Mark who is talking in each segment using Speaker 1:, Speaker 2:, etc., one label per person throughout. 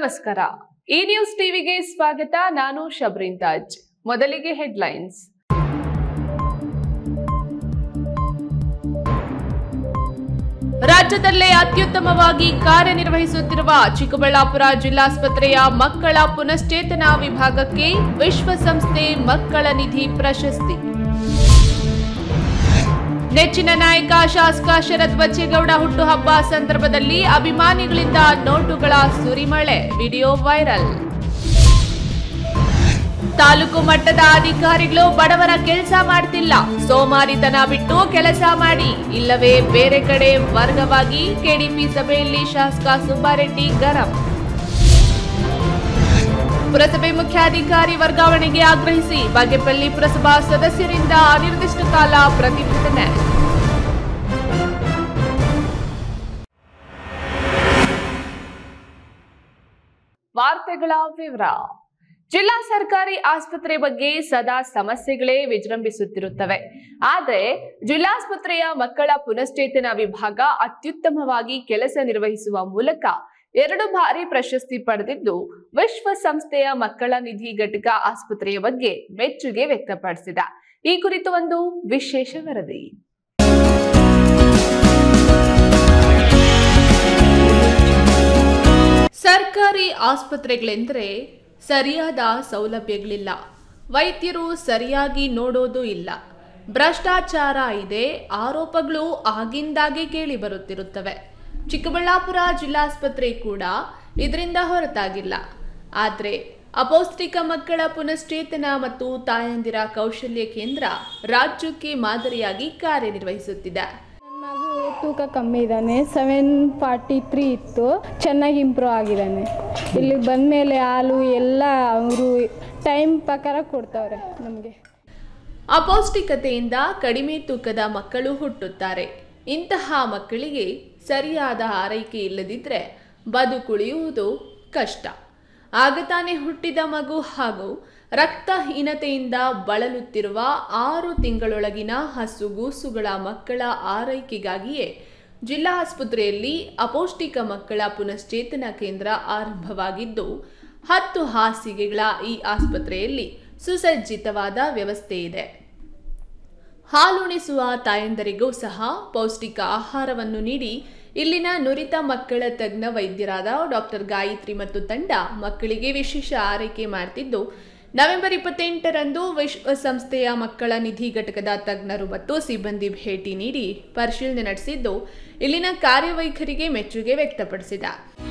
Speaker 1: ನಮಸ್ಕಾರ ಈ ನ್ಯೂಸ್ ಟಿವಿಗೆ ಸ್ವಾಗತ ನಾನು ಶಬ್ರಿನ್ ತಾಜ್ ಮೊದಲಿಗೆ ಹೆಡ್ಲೈನ್ಸ್ ರಾಜ್ಯದಲ್ಲೇ ಅತ್ಯುತ್ತಮವಾಗಿ ಕಾರ್ಯನಿರ್ವಹಿಸುತ್ತಿರುವ ಚಿಕ್ಕಬಳ್ಳಾಪುರ ಜಿಲ್ಲಾಸ್ಪತ್ರೆಯ ಮಕ್ಕಳ ಪುನಶ್ಚೇತನ ವಿಭಾಗಕ್ಕೆ ವಿಶ್ವಸಂಸ್ಥೆ ಮಕ್ಕಳ ನಿಧಿ ಪ್ರಶಸ್ತಿ ನೆಚ್ಚಿನ ನಾಯಕ ಶಾಸಕ ಶರತ್ ಬಚ್ಚೇಗೌಡ ಹುಟ್ಟುಹಬ್ಬ ಸಂದರ್ಭದಲ್ಲಿ ಅಭಿಮಾನಿಗಳಿಂದ ನೋಟುಗಳ ಸುರಿಮಳೆ ವಿಡಿಯೋ ವೈರಲ್ ತಾಲೂಕು ಮಟ್ಟದ ಅಧಿಕಾರಿಗಳು ಬಡವರ ಕೆಲಸ ಮಾಡ್ತಿಲ್ಲ ಸೋಮಾರಿತನ ಬಿಟ್ಟು ಕೆಲಸ ಮಾಡಿ ಇಲ್ಲವೇ ಬೇರೆ ಕಡೆ ವರ್ಗವಾಗಿ ಕೆಡಿಪಿ ಸಭೆಯಲ್ಲಿ ಶಾಸಕ ಸುಬ್ಬಾರೆಡ್ಡಿ ಗರಂ ಪುರಸಭೆ ಮುಖ್ಯಾಧಿಕಾರಿ ವರ್ಗಾವಣೆಗೆ ಆಗ್ರಹಿಸಿ ಬಾಗೇಪಲ್ಲಿ ಪುರಸಭಾ ಸದಸ್ಯರಿಂದ ಅನಿರ್ದಿಷ್ಟ ಕಾಲ ಪ್ರತಿಭಟನೆ ವಾರ್ತೆಗಳ ವಿವರ ಜಿಲ್ಲಾ ಸರ್ಕಾರಿ ಆಸ್ಪತ್ರೆ ಬಗ್ಗೆ ಸದಾ ಸಮಸ್ಯೆಗಳೇ ವಿಜೃಂಭಿಸುತ್ತಿರುತ್ತವೆ ಆದರೆ ಜಿಲ್ಲಾಸ್ಪತ್ರೆಯ ಮಕ್ಕಳ ಪುನಶ್ಚೇತನ ವಿಭಾಗ ಅತ್ಯುತ್ತಮವಾಗಿ ಕೆಲಸ ನಿರ್ವಹಿಸುವ ಮೂಲಕ ಎರಡು ಬಾರಿ ಪ್ರಶಸ್ತಿ ಪಡೆದಿದ್ದು ವಿಶ್ವಸಂಸ್ಥೆಯ ಮಕ್ಕಳ ನಿಧಿ ಘಟಕ ಆಸ್ಪತ್ರೆಯ ಬಗ್ಗೆ ಮೆಚ್ಚುಗೆ ವ್ಯಕ್ತಪಡಿಸಿದ ಈ ಕುರಿತು ಒಂದು ವಿಶೇಷ ವರದಿ ಸರ್ಕಾರಿ ಆಸ್ಪತ್ರೆಗಳೆಂದರೆ ಸರಿಯಾದ ಸೌಲಭ್ಯಗಳಿಲ್ಲ ವೈದ್ಯರು ಸರಿಯಾಗಿ ನೋಡೋದು ಇಲ್ಲ ಭ್ರಷ್ಟಾಚಾರ ಇದೆ ಆರೋಪಗಳು ಆಗಿಂದಾಗೆ ಕೇಳಿ ಬರುತ್ತಿರುತ್ತವೆ ಚಿಕ್ಕಬಳ್ಳಾಪುರ ಜಿಲ್ಲಾಸ್ಪತ್ರೆ ಕೂಡ ಇದರಿಂದ ಹೊರತಾಗಿಲ್ಲ ಆದರೆ ಅಪೌಷ್ಟಿಕ ಮಕ್ಕಳ ಪುನಶ್ಚೇತನ ಮತ್ತು ತಾಯಂದಿರ ಕೌಶಲ್ಯ ಕೇಂದ್ರ ರಾಜ್ಯಕ್ಕೆ ಮಾದರಿಯಾಗಿ ಕಾರ್ಯನಿರ್ವಹಿಸುತ್ತಿದೆ
Speaker 2: ನನ್ನ ಮಗು ತೂಕ ಕಮ್ಮಿ ಇದ್ದಾನೆ ಸೆವೆನ್ ಫಾರ್ಟಿ ತ್ರೀ ಇತ್ತು ಚೆನ್ನಾಗಿ ಇಂಪ್ರೂವ್ ಆಗಿದ್ದಾನೆ ಇಲ್ಲಿ ಬಂದಮೇಲೆ ಹಾಲು ಎಲ್ಲ ಅವರು ಟೈಮ್ ಪ್ರಕಾರ ಕೊಡ್ತಾವ್ರೆ ನಮಗೆ
Speaker 1: ಅಪೌಷ್ಟಿಕತೆಯಿಂದ ಕಡಿಮೆ ತೂಕದ ಮಕ್ಕಳು ಹುಟ್ಟುತ್ತಾರೆ ಇಂತಹ ಮಕ್ಕಳಿಗೆ ಸರಿಯಾದ ಆರೈಕೆ ಇಲ್ಲದಿದ್ದರೆ ಬದುಕುಳಿಯುವುದು ಕಷ್ಟ ಆಗ ತಾನೇ ಹುಟ್ಟಿದ ಮಗು ಹಾಗೂ ರಕ್ತಹೀನತೆಯಿಂದ ಬಳಲುತ್ತಿರುವ ಆರು ತಿಂಗಳೊಳಗಿನ ಹಸುಗೂಸುಗಳ ಮಕ್ಕಳ ಆರೈಕೆಗಾಗಿಯೇ ಜಿಲ್ಲಾ ಆಸ್ಪತ್ರೆಯಲ್ಲಿ ಅಪೌಷ್ಟಿಕ ಮಕ್ಕಳ ಪುನಶ್ಚೇತನ ಕೇಂದ್ರ ಆರಂಭವಾಗಿದ್ದು ಹತ್ತು ಹಾಸಿಗೆಗಳ ಈ ಆಸ್ಪತ್ರೆಯಲ್ಲಿ ಸುಸಜ್ಜಿತವಾದ ವ್ಯವಸ್ಥೆ ಇದೆ ಹಾಲುಣಿಸುವ ತಾಯಂದರಿಗೂ ಸಹ ಪೌಷ್ಟಿಕ ಆಹಾರವನ್ನು ನೀಡಿ ಇಲ್ಲಿನ ನುರಿತ ಮಕ್ಕಳ ತಜ್ಞ ವೈದ್ಯರಾದ ಡಾಕ್ಟರ್ ಗಾಯತ್ರಿ ಮತ್ತು ತಂಡ ಮಕ್ಕಳಿಗೆ ವಿಶೇಷ ಆರೈಕೆ ಮಾಡ್ತಿದ್ದು ನವೆಂಬರ್ ಇಪ್ಪತ್ತೆಂಟರಂದು ವಿಶ್ವಸಂಸ್ಥೆಯ ಮಕ್ಕಳ ನಿಧಿ ಘಟಕದ ತಜ್ಞರು ಮತ್ತು ಸಿಬ್ಬಂದಿ ಭೇಟಿ ನೀಡಿ ಪರಿಶೀಲನೆ ನಡೆಸಿದ್ದು ಇಲ್ಲಿನ ಕಾರ್ಯವೈಖರಿಗೆ ಮೆಚ್ಚುಗೆ ವ್ಯಕ್ತಪಡಿಸಿದ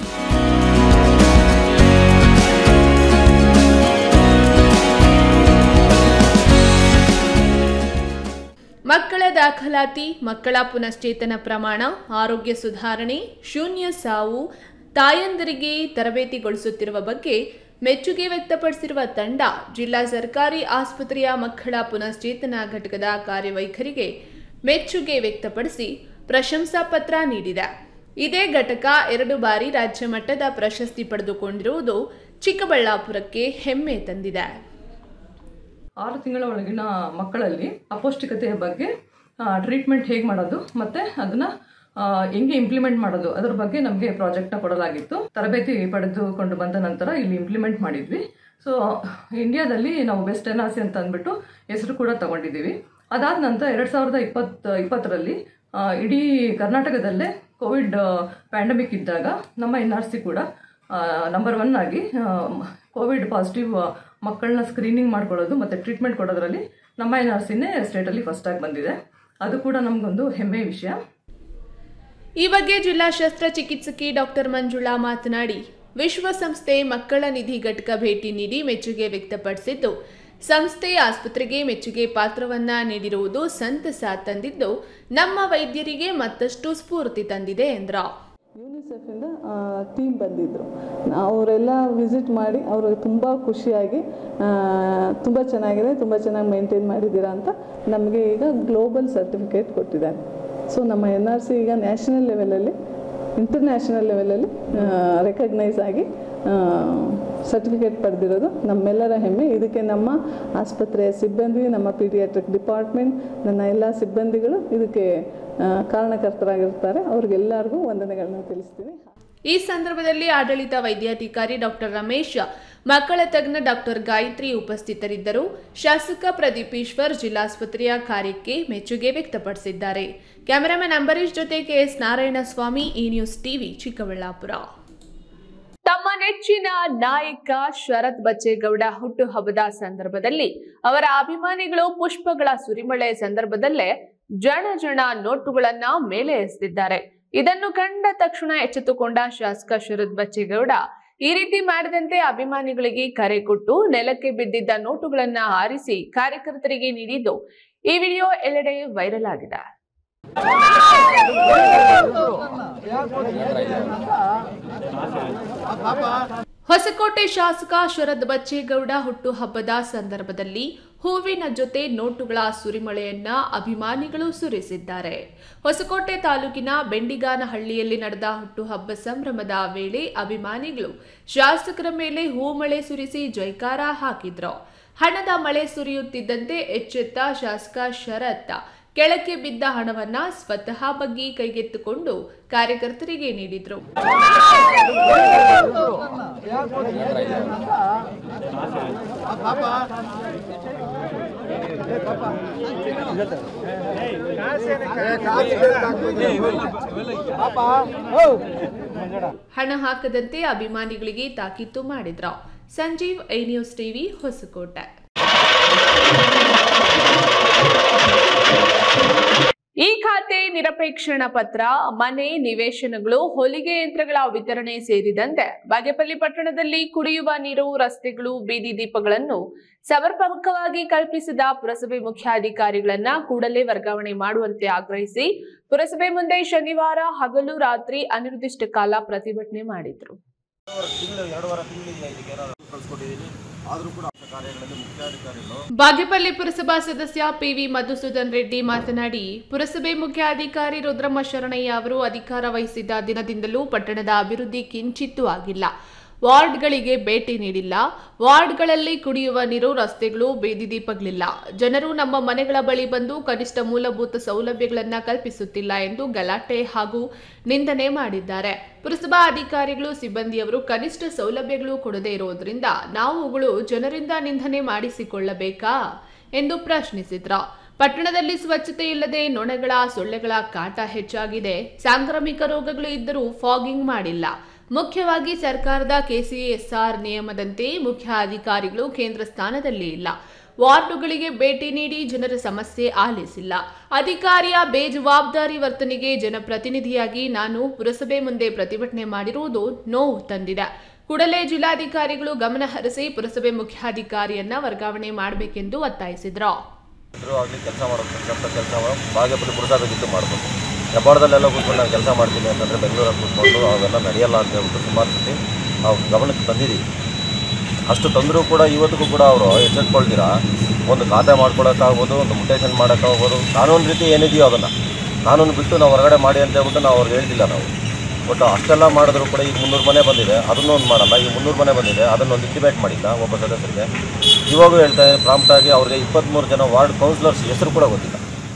Speaker 1: ಮಕ್ಕಳ ದಾಖಲಾತಿ ಮಕ್ಕಳ ಪುನಶ್ಚೇತನ ಪ್ರಮಾಣ ಆರೋಗ್ಯ ಸುಧಾರಣೆ ಶೂನ್ಯ ಸಾವು ತಾಯಂದರಿಗೆ ತರಬೇತಿಗೊಳಿಸುತ್ತಿರುವ ಬಗ್ಗೆ ಮೆಚ್ಚುಗೆ ವ್ಯಕ್ತಪಡಿಸಿರುವ ತಂಡ ಜಿಲ್ಲಾ ಸರ್ಕಾರಿ ಆಸ್ಪತ್ರೆಯ ಮಕ್ಕಳ ಪುನಶ್ಚೇತನ ಘಟಕದ ಕಾರ್ಯವೈಖರಿಗೆ ಮೆಚ್ಚುಗೆ ವ್ಯಕ್ತಪಡಿಸಿ ಪ್ರಶಂಸಾ ಪತ್ರ ನೀಡಿದೆ ಇದೇ ಘಟಕ ಎರಡು ಬಾರಿ ರಾಜ್ಯ ಮಟ್ಟದ ಪ್ರಶಸ್ತಿ ಪಡೆದುಕೊಂಡಿರುವುದು ಚಿಕ್ಕಬಳ್ಳಾಪುರಕ್ಕೆ ಹೆಮ್ಮೆ ತಂದಿದೆ
Speaker 3: ಆರು ತಿಂಗಳ ಒಳಗಿನ ಮಕ್ಕಳಲ್ಲಿ ಅಪೌಷ್ಟಿಕತೆಯ ಬಗ್ಗೆ ಟ್ರೀಟ್ಮೆಂಟ್ ಹೇಗೆ ಮಾಡೋದು ಮತ್ತು ಅದನ್ನು ಹೆಂಗೆ ಇಂಪ್ಲಿಮೆಂಟ್ ಮಾಡೋದು ಅದರ ಬಗ್ಗೆ ನಮಗೆ ಪ್ರಾಜೆಕ್ಟ್ನ ಕೊಡಲಾಗಿತ್ತು ತರಬೇತಿ ಪಡೆದುಕೊಂಡು ಬಂದ ನಂತರ ಇಲ್ಲಿ ಇಂಪ್ಲಿಮೆಂಟ್ ಮಾಡಿದ್ವಿ ಸೊ ಇಂಡಿಯಾದಲ್ಲಿ ನಾವು ಬೆಸ್ಟ್ ಎನ್ ಆರ್ ಸಿ ಅಂತ ಅಂದ್ಬಿಟ್ಟು ಹೆಸರು ಕೂಡ ತಗೊಂಡಿದ್ದೀವಿ ಅದಾದ ನಂತರ ಎರಡು ಸಾವಿರದ ಇಪ್ಪತ್ತು ಇಪ್ಪತ್ತರಲ್ಲಿ ಆ, ಇಡೀ ಕರ್ನಾಟಕದಲ್ಲೇ ಕೋವಿಡ್ ಪ್ಯಾಂಡಮಿಕ್ ಇದ್ದಾಗ ನಮ್ಮ ಎನ್ ಆರ್ ಸಿ ಕೂಡ ನಂಬರ್ ಒನ್ ಆಗಿ ಕೋವಿಡ್ ಪಾಸಿಟಿವ್ ಮಕ್ಕಳನ್ನ ಸ್ಕ್ರೀನಿಂಗ್ ಮಾಡ್ಕೊಳ್ಳೋದು ಮತ್ತು ಟ್ರೀಟ್ಮೆಂಟ್ ಕೊಡೋದ್ರಲ್ಲಿ ನಮ್ಮ ಎನ್ ಆರ್ ಸಿನೇ ಸ್ಟೇಟಲ್ಲಿ ಫಸ್ಟಾಗಿ ಬಂದಿದೆ ಅದು ಕೂಡ ನಮಗೊಂದು ಹೆಮ್ಮೆಯ ವಿಷಯ
Speaker 1: ಈ ಬಗ್ಗೆ ಜಿಲ್ಲಾ ಶಸ್ತ್ರಚಿಕಿತ್ಸಕಿ ಡಾಕ್ಟರ್ ಮಂಜುಳಾ ಮಾತನಾಡಿ ವಿಶ್ವಸಂಸ್ಥೆ ಮಕ್ಕಳ ನಿಧಿ ಘಟಕ ಭೇಟಿ ನೀಡಿ ಮೆಚ್ಚುಗೆ ವ್ಯಕ್ತಪಡಿಸಿದ್ದು ಸಂಸ್ಥೆ ಆಸ್ಪತ್ರೆಗೆ ಮೆಚ್ಚುಗೆ ಪಾತ್ರವನ್ನ ನೀಡಿರುವುದು ಸಂತಸ ತಂದಿದ್ದು ನಮ್ಮ ವೈದ್ಯರಿಗೆ ಮತ್ತಷ್ಟು ಸ್ಫೂರ್ತಿ ತಂದಿದೆ ಎಂದ್ರ
Speaker 4: ಯೂನಿಸೆಫಿಂದ ಟೀಮ್ ಬಂದಿದ್ದರು ಅವರೆಲ್ಲ ವಿಸಿಟ್ ಮಾಡಿ ಅವರು ತುಂಬ ಖುಷಿಯಾಗಿ ತುಂಬ ಚೆನ್ನಾಗಿದೆ ತುಂಬ ಚೆನ್ನಾಗಿ ಮೇಂಟೈನ್ ಮಾಡಿದ್ದೀರಾ ಅಂತ ನಮಗೆ ಈಗ ಗ್ಲೋಬಲ್ ಸರ್ಟಿಫಿಕೇಟ್ ಕೊಟ್ಟಿದ್ದಾರೆ ಸೊ ನಮ್ಮ ಎನ್ ಆರ್ ಸಿ ಈಗ ನ್ಯಾಷನಲ್ ಲೆವೆಲಲ್ಲಿ ಇಂಟರ್ನ್ಯಾಷನಲ್ ಲೆವೆಲಲ್ಲಿ ರೆಕಗ್ನೈಸ್ ಆಗಿ ಸರ್ಟಿಫಿಕೇಟ್ ಪಡೆದಿರೋದು ನಮ್ಮೆಲ್ಲರ ಹೆಮ್ಮೆ ಇದಕ್ಕೆ ನಮ್ಮ ಆಸ್ಪತ್ರೆಯ ಸಿಬ್ಬಂದಿ ನಮ್ಮ ಪೀಡಿಯಾಟ್ರಿಕ್ ಡಿಪಾರ್ಟ್ಮೆಂಟ್ ನನ್ನ ಎಲ್ಲ ಸಿಬ್ಬಂದಿಗಳು ಇದಕ್ಕೆ ಆ, ಕಾರಣಕರ್ತರಾಗಿರ್ತಾರೆ ಅವ್ರಿಗೆಲ್ಲರಿಗೂ ವಂದನೆಗಳನ್ನ ತಿಳಿಸ್ತೀನಿ
Speaker 1: ಈ ಸಂದರ್ಭದಲ್ಲಿ ಆಡಳಿತ ವೈದ್ಯಾಧಿಕಾರಿ ಡಾಕ್ಟರ್ ರಮೇಶ್ ಮಕ್ಕಳ ತಜ್ಞ ಡಾಕ್ಟರ್ ಗಾಯತ್ರಿ ಉಪಸ್ಥಿತರಿದ್ದರು ಶಾಸಕ ಪ್ರದೀಪ್ ಈಶ್ವರ್ ಜಿಲ್ಲಾಸ್ಪತ್ರೆಯ ಕಾರ್ಯಕ್ಕೆ ಮೆಚ್ಚುಗೆ ವ್ಯಕ್ತಪಡಿಸಿದ್ದಾರೆ ಕ್ಯಾಮೆರಾಮನ್ ಅಂಬರೀಶ್ ಜೊತೆ ಕೆಎಸ್ ನಾರಾಯಣಸ್ವಾಮಿ ಈ ನ್ಯೂಸ್ ಟಿವಿ ಚಿಕ್ಕಬಳ್ಳಾಪುರ ತಮ್ಮ ನೆಚ್ಚಿನ ನಾಯಕ ಶರತ್ ಬಚ್ಚೇಗೌಡ ಹುಟ್ಟುಹಬ್ಬದ ಸಂದರ್ಭದಲ್ಲಿ ಅವರ ಅಭಿಮಾನಿಗಳು ಪುಷ್ಪಗಳ ಸುರಿಮಳೆ ಸಂದರ್ಭದಲ್ಲೇ ಜನ ಜನ ನೋಟುಗಳನ್ನ ಮೇಲೆ ಎಸೆದಿದ್ದಾರೆ ಇದನ್ನು ಕಂಡ ತಕ್ಷಣ ಎಚ್ಚೆತ್ತುಕೊಂಡ ಶಾಸಕ ಶರತ್ ಬಚ್ಚೇಗೌಡ ಈ ರೀತಿ ಮಾಡದಂತೆ ಅಭಿಮಾನಿಗಳಿಗೆ ಕರೆ ಕೊಟ್ಟು ನೆಲಕ್ಕೆ ಬಿದ್ದಿದ್ದ ನೋಟುಗಳನ್ನ ಆರಿಸಿ ಕಾರ್ಯಕರ್ತರಿಗೆ ನೀಡಿದ್ದು ಈ ವಿಡಿಯೋ ಎಲ್ಲೆಡೆ ವೈರಲ್ ಆಗಿದೆ ಹೊಸಕೋಟೆ ಶಾಸಕ ಶರದ್ ಬಚ್ಚೇಗೌಡ ಹುಟ್ಟುಹಬ್ಬದ ಸಂದರ್ಭದಲ್ಲಿ ಹೂವಿನ ಜೊತೆ ನೋಟುಗಳ ಸುರಿಮಳೆಯನ್ನ ಅಭಿಮಾನಿಗಳು ಸುರಿಸಿದ್ದಾರೆ ಹೊಸಕೋಟೆ ತಾಲೂಕಿನ ಬೆಂಡಿಗಾನಹಳ್ಳಿಯಲ್ಲಿ ನಡೆದ ಹುಟ್ಟುಹಬ್ಬ ಸಂಭ್ರಮದ ವೇಳೆ ಅಭಿಮಾನಿಗಳು ಶಾಸಕರ ಮೇಲೆ ಹೂಮಳೆ ಸುರಿಸಿ ಜೈಕಾರ ಹಾಕಿದ್ರು ಹಣದ ಮಳೆ ಸುರಿಯುತ್ತಿದ್ದಂತೆ ಎಚ್ಚೆತ್ತ ಶಾಸಕ ಶರತ್ ಕೆಳಕ್ಕೆ ಬಿದ್ದ ಹಣವನ್ನ ಸ್ವತಃ ಬಗ್ಗಿ ಕೈಗೆತ್ತಿಕೊಂಡು ಕಾರ್ಯಕರ್ತರಿಗೆ ನೀಡಿದ್ರು ಹಣ ಹಾಕದಂತೆ ಅಭಿಮಾನಿಗಳಿಗೆ ತಾಕೀತು ಮಾಡಿದ್ರು Sanjeev I news TV Hoskote ಈ ಖಾತೆ ನಿರಪೇಕ್ಷಣ ಪತ್ರ ಮನೆ ನಿವೇಶನಗಳು ಹೊಲಿಗೆ ಯಂತ್ರಗಳ ವಿತರಣೆ ಸೇರಿದಂತೆ ಬಾಗೇಪಲ್ಲಿ ಪಟ್ಟಣದಲ್ಲಿ ಕುಡಿಯುವ ನೀರು ರಸ್ತೆಗಳು ಬೀದಿ ದೀಪಗಳನ್ನು ಸಮರ್ಪಕವಾಗಿ ಕಲ್ಪಿಸಿದ ಪುರಸಭೆ ಮುಖ್ಯಾಧಿಕಾರಿಗಳನ್ನ ಕೂಡಲೇ ವರ್ಗಾವಣೆ ಮಾಡುವಂತೆ ಆಗ್ರಹಿಸಿ ಪುರಸಭೆ ಮುಂದೆ ಶನಿವಾರ ಹಗಲು ರಾತ್ರಿ ಅನಿರ್ದಿಷ್ಟ ಕಾಲ ಪ್ರತಿಭಟನೆ ಮಾಡಿದ್ರು
Speaker 5: ತಿಂಗಳು ಎರಡೂವರೆ ತಿಂಗಳಿಂದ ಇದಕ್ಕೆ ಕಳಿಸ್ಕೊಟ್ಟಿದ್ದೀನಿ ಆದರೂ ಕೂಡ ಕಾರ್ಯಗಳಲ್ಲಿ ಮುಖ್ಯಾಧಿಕಾರಿಗಳು
Speaker 1: ಬಾಗೇಪಲ್ಲಿ ಪುರಸಭಾ ಸದಸ್ಯ ಪಿವಿ ಮಧುಸೂದನ್ ರೆಡ್ಡಿ ಮಾತನಾಡಿ ಪುರಸಭೆ ಮುಖ್ಯಾಧಿಕಾರಿ ರುದ್ರಮ್ಮ ಶರಣಯ್ಯ ಅವರು ಅಧಿಕಾರ ವಹಿಸಿದ್ದ ದಿನದಿಂದಲೂ ಪಟ್ಟಣದ ಅಭಿವೃದ್ಧಿ ಕಿಂಚಿತ್ತೂ ಆಗಿಲ್ಲ ವಾರ್ಡ್ಗಳಿಗೆ ಭೇಟಿ ನೀಡಿಲ್ಲ ವಾರ್ಡ್ಗಳಲ್ಲಿ ಕುಡಿಯುವ ನೀರು ರಸ್ತೆಗಳು ಬೀದಿ ದೀಪಗಳಿಲ್ಲ ಜನರು ನಮ್ಮ ಮನೆಗಳ ಬಳಿ ಬಂದು ಕನಿಷ್ಠ ಮೂಲಭೂತ ಸೌಲಭ್ಯಗಳನ್ನು ಕಲ್ಪಿಸುತ್ತಿಲ್ಲ ಎಂದು ಗಲಾಟೆ ಹಾಗೂ ನಿಂದನೆ ಮಾಡಿದ್ದಾರೆ ಪುರಸಭಾ ಅಧಿಕಾರಿಗಳು ಸಿಬ್ಬಂದಿಯವರು ಕನಿಷ್ಠ ಸೌಲಭ್ಯಗಳು ಕೊಡದೇ ಇರುವುದರಿಂದ ನಾವುಗಳು ಜನರಿಂದ ನಿಂದನೆ ಮಾಡಿಸಿಕೊಳ್ಳಬೇಕಾ ಎಂದು ಪ್ರಶ್ನಿಸಿದ್ರು ಪಟ್ಟಣದಲ್ಲಿ ಸ್ವಚ್ಛತೆ ಇಲ್ಲದೆ ನೊಣಗಳ ಸೊಳ್ಳೆಗಳ ಕಾಟ ಹೆಚ್ಚಾಗಿದೆ ಸಾಂಕ್ರಾಮಿಕ ರೋಗಗಳು ಇದ್ದರೂ ಫಾಗಿಂಗ್ ಮಾಡಿಲ್ಲ ಮುಖ್ಯವಾಗಿ ಸರ್ಕಾರದ ಕೆಸಿಎಸ್ಆರ್ ನಿಯಮದಂತೆ ಮುಖ್ಯ ಅಧಿಕಾರಿಗಳು ಕೇಂದ್ರ ಸ್ಥಾನದಲ್ಲಿ ಇಲ್ಲ ವಾರ್ಡುಗಳಿಗೆ ಭೇಟಿ ನೀಡಿ ಜನರ ಸಮಸ್ಯೆ ಆಲಿಸಿಲ್ಲ ಅಧಿಕಾರಿಯ ಬೇಜವಾಬ್ದಾರಿ ವರ್ತನೆಗೆ ಜನಪ್ರತಿನಿಧಿಯಾಗಿ ನಾನು ಪುರಸಭೆ ಮುಂದೆ ಪ್ರತಿಭಟನೆ ಮಾಡಿರುವುದು ನೋವು ತಂದಿದೆ ಕೂಡಲೇ ಜಿಲ್ಲಾಧಿಕಾರಿಗಳು ಗಮನ ಹರಿಸಿ ಪುರಸಭೆ ಮುಖ್ಯಾಧಿಕಾರಿಯನ್ನ ವರ್ಗಾವಣೆ ಮಾಡಬೇಕೆಂದು ಒತ್ತಾಯಿಸಿದ್ರು
Speaker 5: ಇದ್ರು ಆಗಲಿ ಕೆಲಸ ಮಾಡೋದು ಕೆಲಸ ಕೆಲಸ ಬಾಗೇಪಲ್ಲಿ ಪುರಸಭೆಗಿದ್ದು ಮಾಡ್ಬೋದು ಹೆಬ್ಬಾಳದಲ್ಲೆಲ್ಲ ಕೂತ್ಕೊಂಡು ನಾನು ಕೆಲಸ ಮಾಡ್ತೀನಿ ಅಂತಂದರೆ ಬೆಂಗಳೂರಲ್ಲಿ ಕೂತ್ಕೊಂಡು ಅವೆಲ್ಲ ನಡೆಯಲ್ಲ ಅಂತ ಹೇಳ್ಬಿಟ್ಟು ಸುಮಾರು ಸತಿ ನಾವು ಗಮನಕ್ಕೆ ತಂದಿದ್ದೀವಿ ಅಷ್ಟು ತಂದರೂ ಕೂಡ ಇವತ್ತಿಗೂ ಕೂಡ ಅವರು ಎಚ್ಚೆತ್ಕೊಳ್ತೀರಾ ಒಂದು ಖಾತೆ ಮಾಡ್ಕೊಳಕ್ಕಾಗ್ಬೋದು ಒಂದು ಮುಟೇಷನ್ ಮಾಡೋಕ್ಕಾಗ್ಬೋದು ಕಾನೂನು ರೀತಿ ಏನಿದೆಯೋ ಅದನ್ನು ಕಾನೂನು ಬಿಟ್ಟು ನಾವು ಹೊರಗಡೆ ಮಾಡಿ ಅಂತ ಹೇಳ್ಬಿಟ್ಟು ನಾವು ಅವ್ರಿಗೆ ಹೇಳ್ತಿಲ್ಲ ನಾವು ಬಟ್ ಅಷ್ಟೆಲ್ಲ ಮಾಡಿದ್ರು ಕೂಡ ಈಗ ಮುನ್ನೂರು ಮನೆ ಬಂದಿದೆ ಅದನ್ನೂ ಒಂದು ಮಾಡಲ್ಲ ಈಗ ಮುನ್ನೂರು ಮನೆ ಬಂದಿದೆ ಅದನ್ನು ಒಂದು ಇಂಟಿಮೇಟ್ ಮಾಡಿಲ್ಲ ಒಬ್ಬ ಸದಸ್ಯರಿಗೆ ಇವಾಗೂ ಹೇಳ್ತಾ ಪ್ರಾಂಪ್ಟಾಗಿ ಅವ್ರಿಗೆ ಇಪ್ಪತ್ತ್ಮೂರು ಜನ ವಾರ್ಡ್ ಕೌನ್ಸಿಲರ್ಸ್ ಹೆಸರು ಕೂಡ ಗೊತ್ತಿಲ್ಲ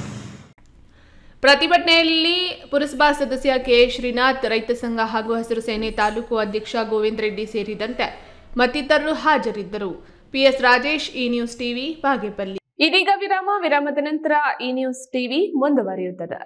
Speaker 1: ಪ್ರತಿಭಟನೆಯಲ್ಲಿ ಪುರಸಭಾ ಸದಸ್ಯ ಕೆ ಶ್ರೀನಾಥ್ ರೈತ ಸಂಘ ಹಾಗೂ ಹಸಿರು ಸೇನೆ ತಾಲೂಕು ಅಧ್ಯಕ್ಷ ಗೋವಿಂದ್ ರೆಡ್ಡಿ ಸೇರಿದಂತೆ ಮತ್ತಿತರರು ಹಾಜರಿದ್ದರು ಪಿಎಸ್ ರಾಜೇಶ್ ಈ ನ್ಯೂಸ್ ಟಿವಿ ಬಾಗೇಪಲ್ಲಿ ಇದೀಗ ವಿರಾಮ ವಿರಾಮದ ನಂತರ ಈ ನ್ಯೂಸ್ ಟಿವಿ ಮುಂದುವರಿಯುತ್ತದೆ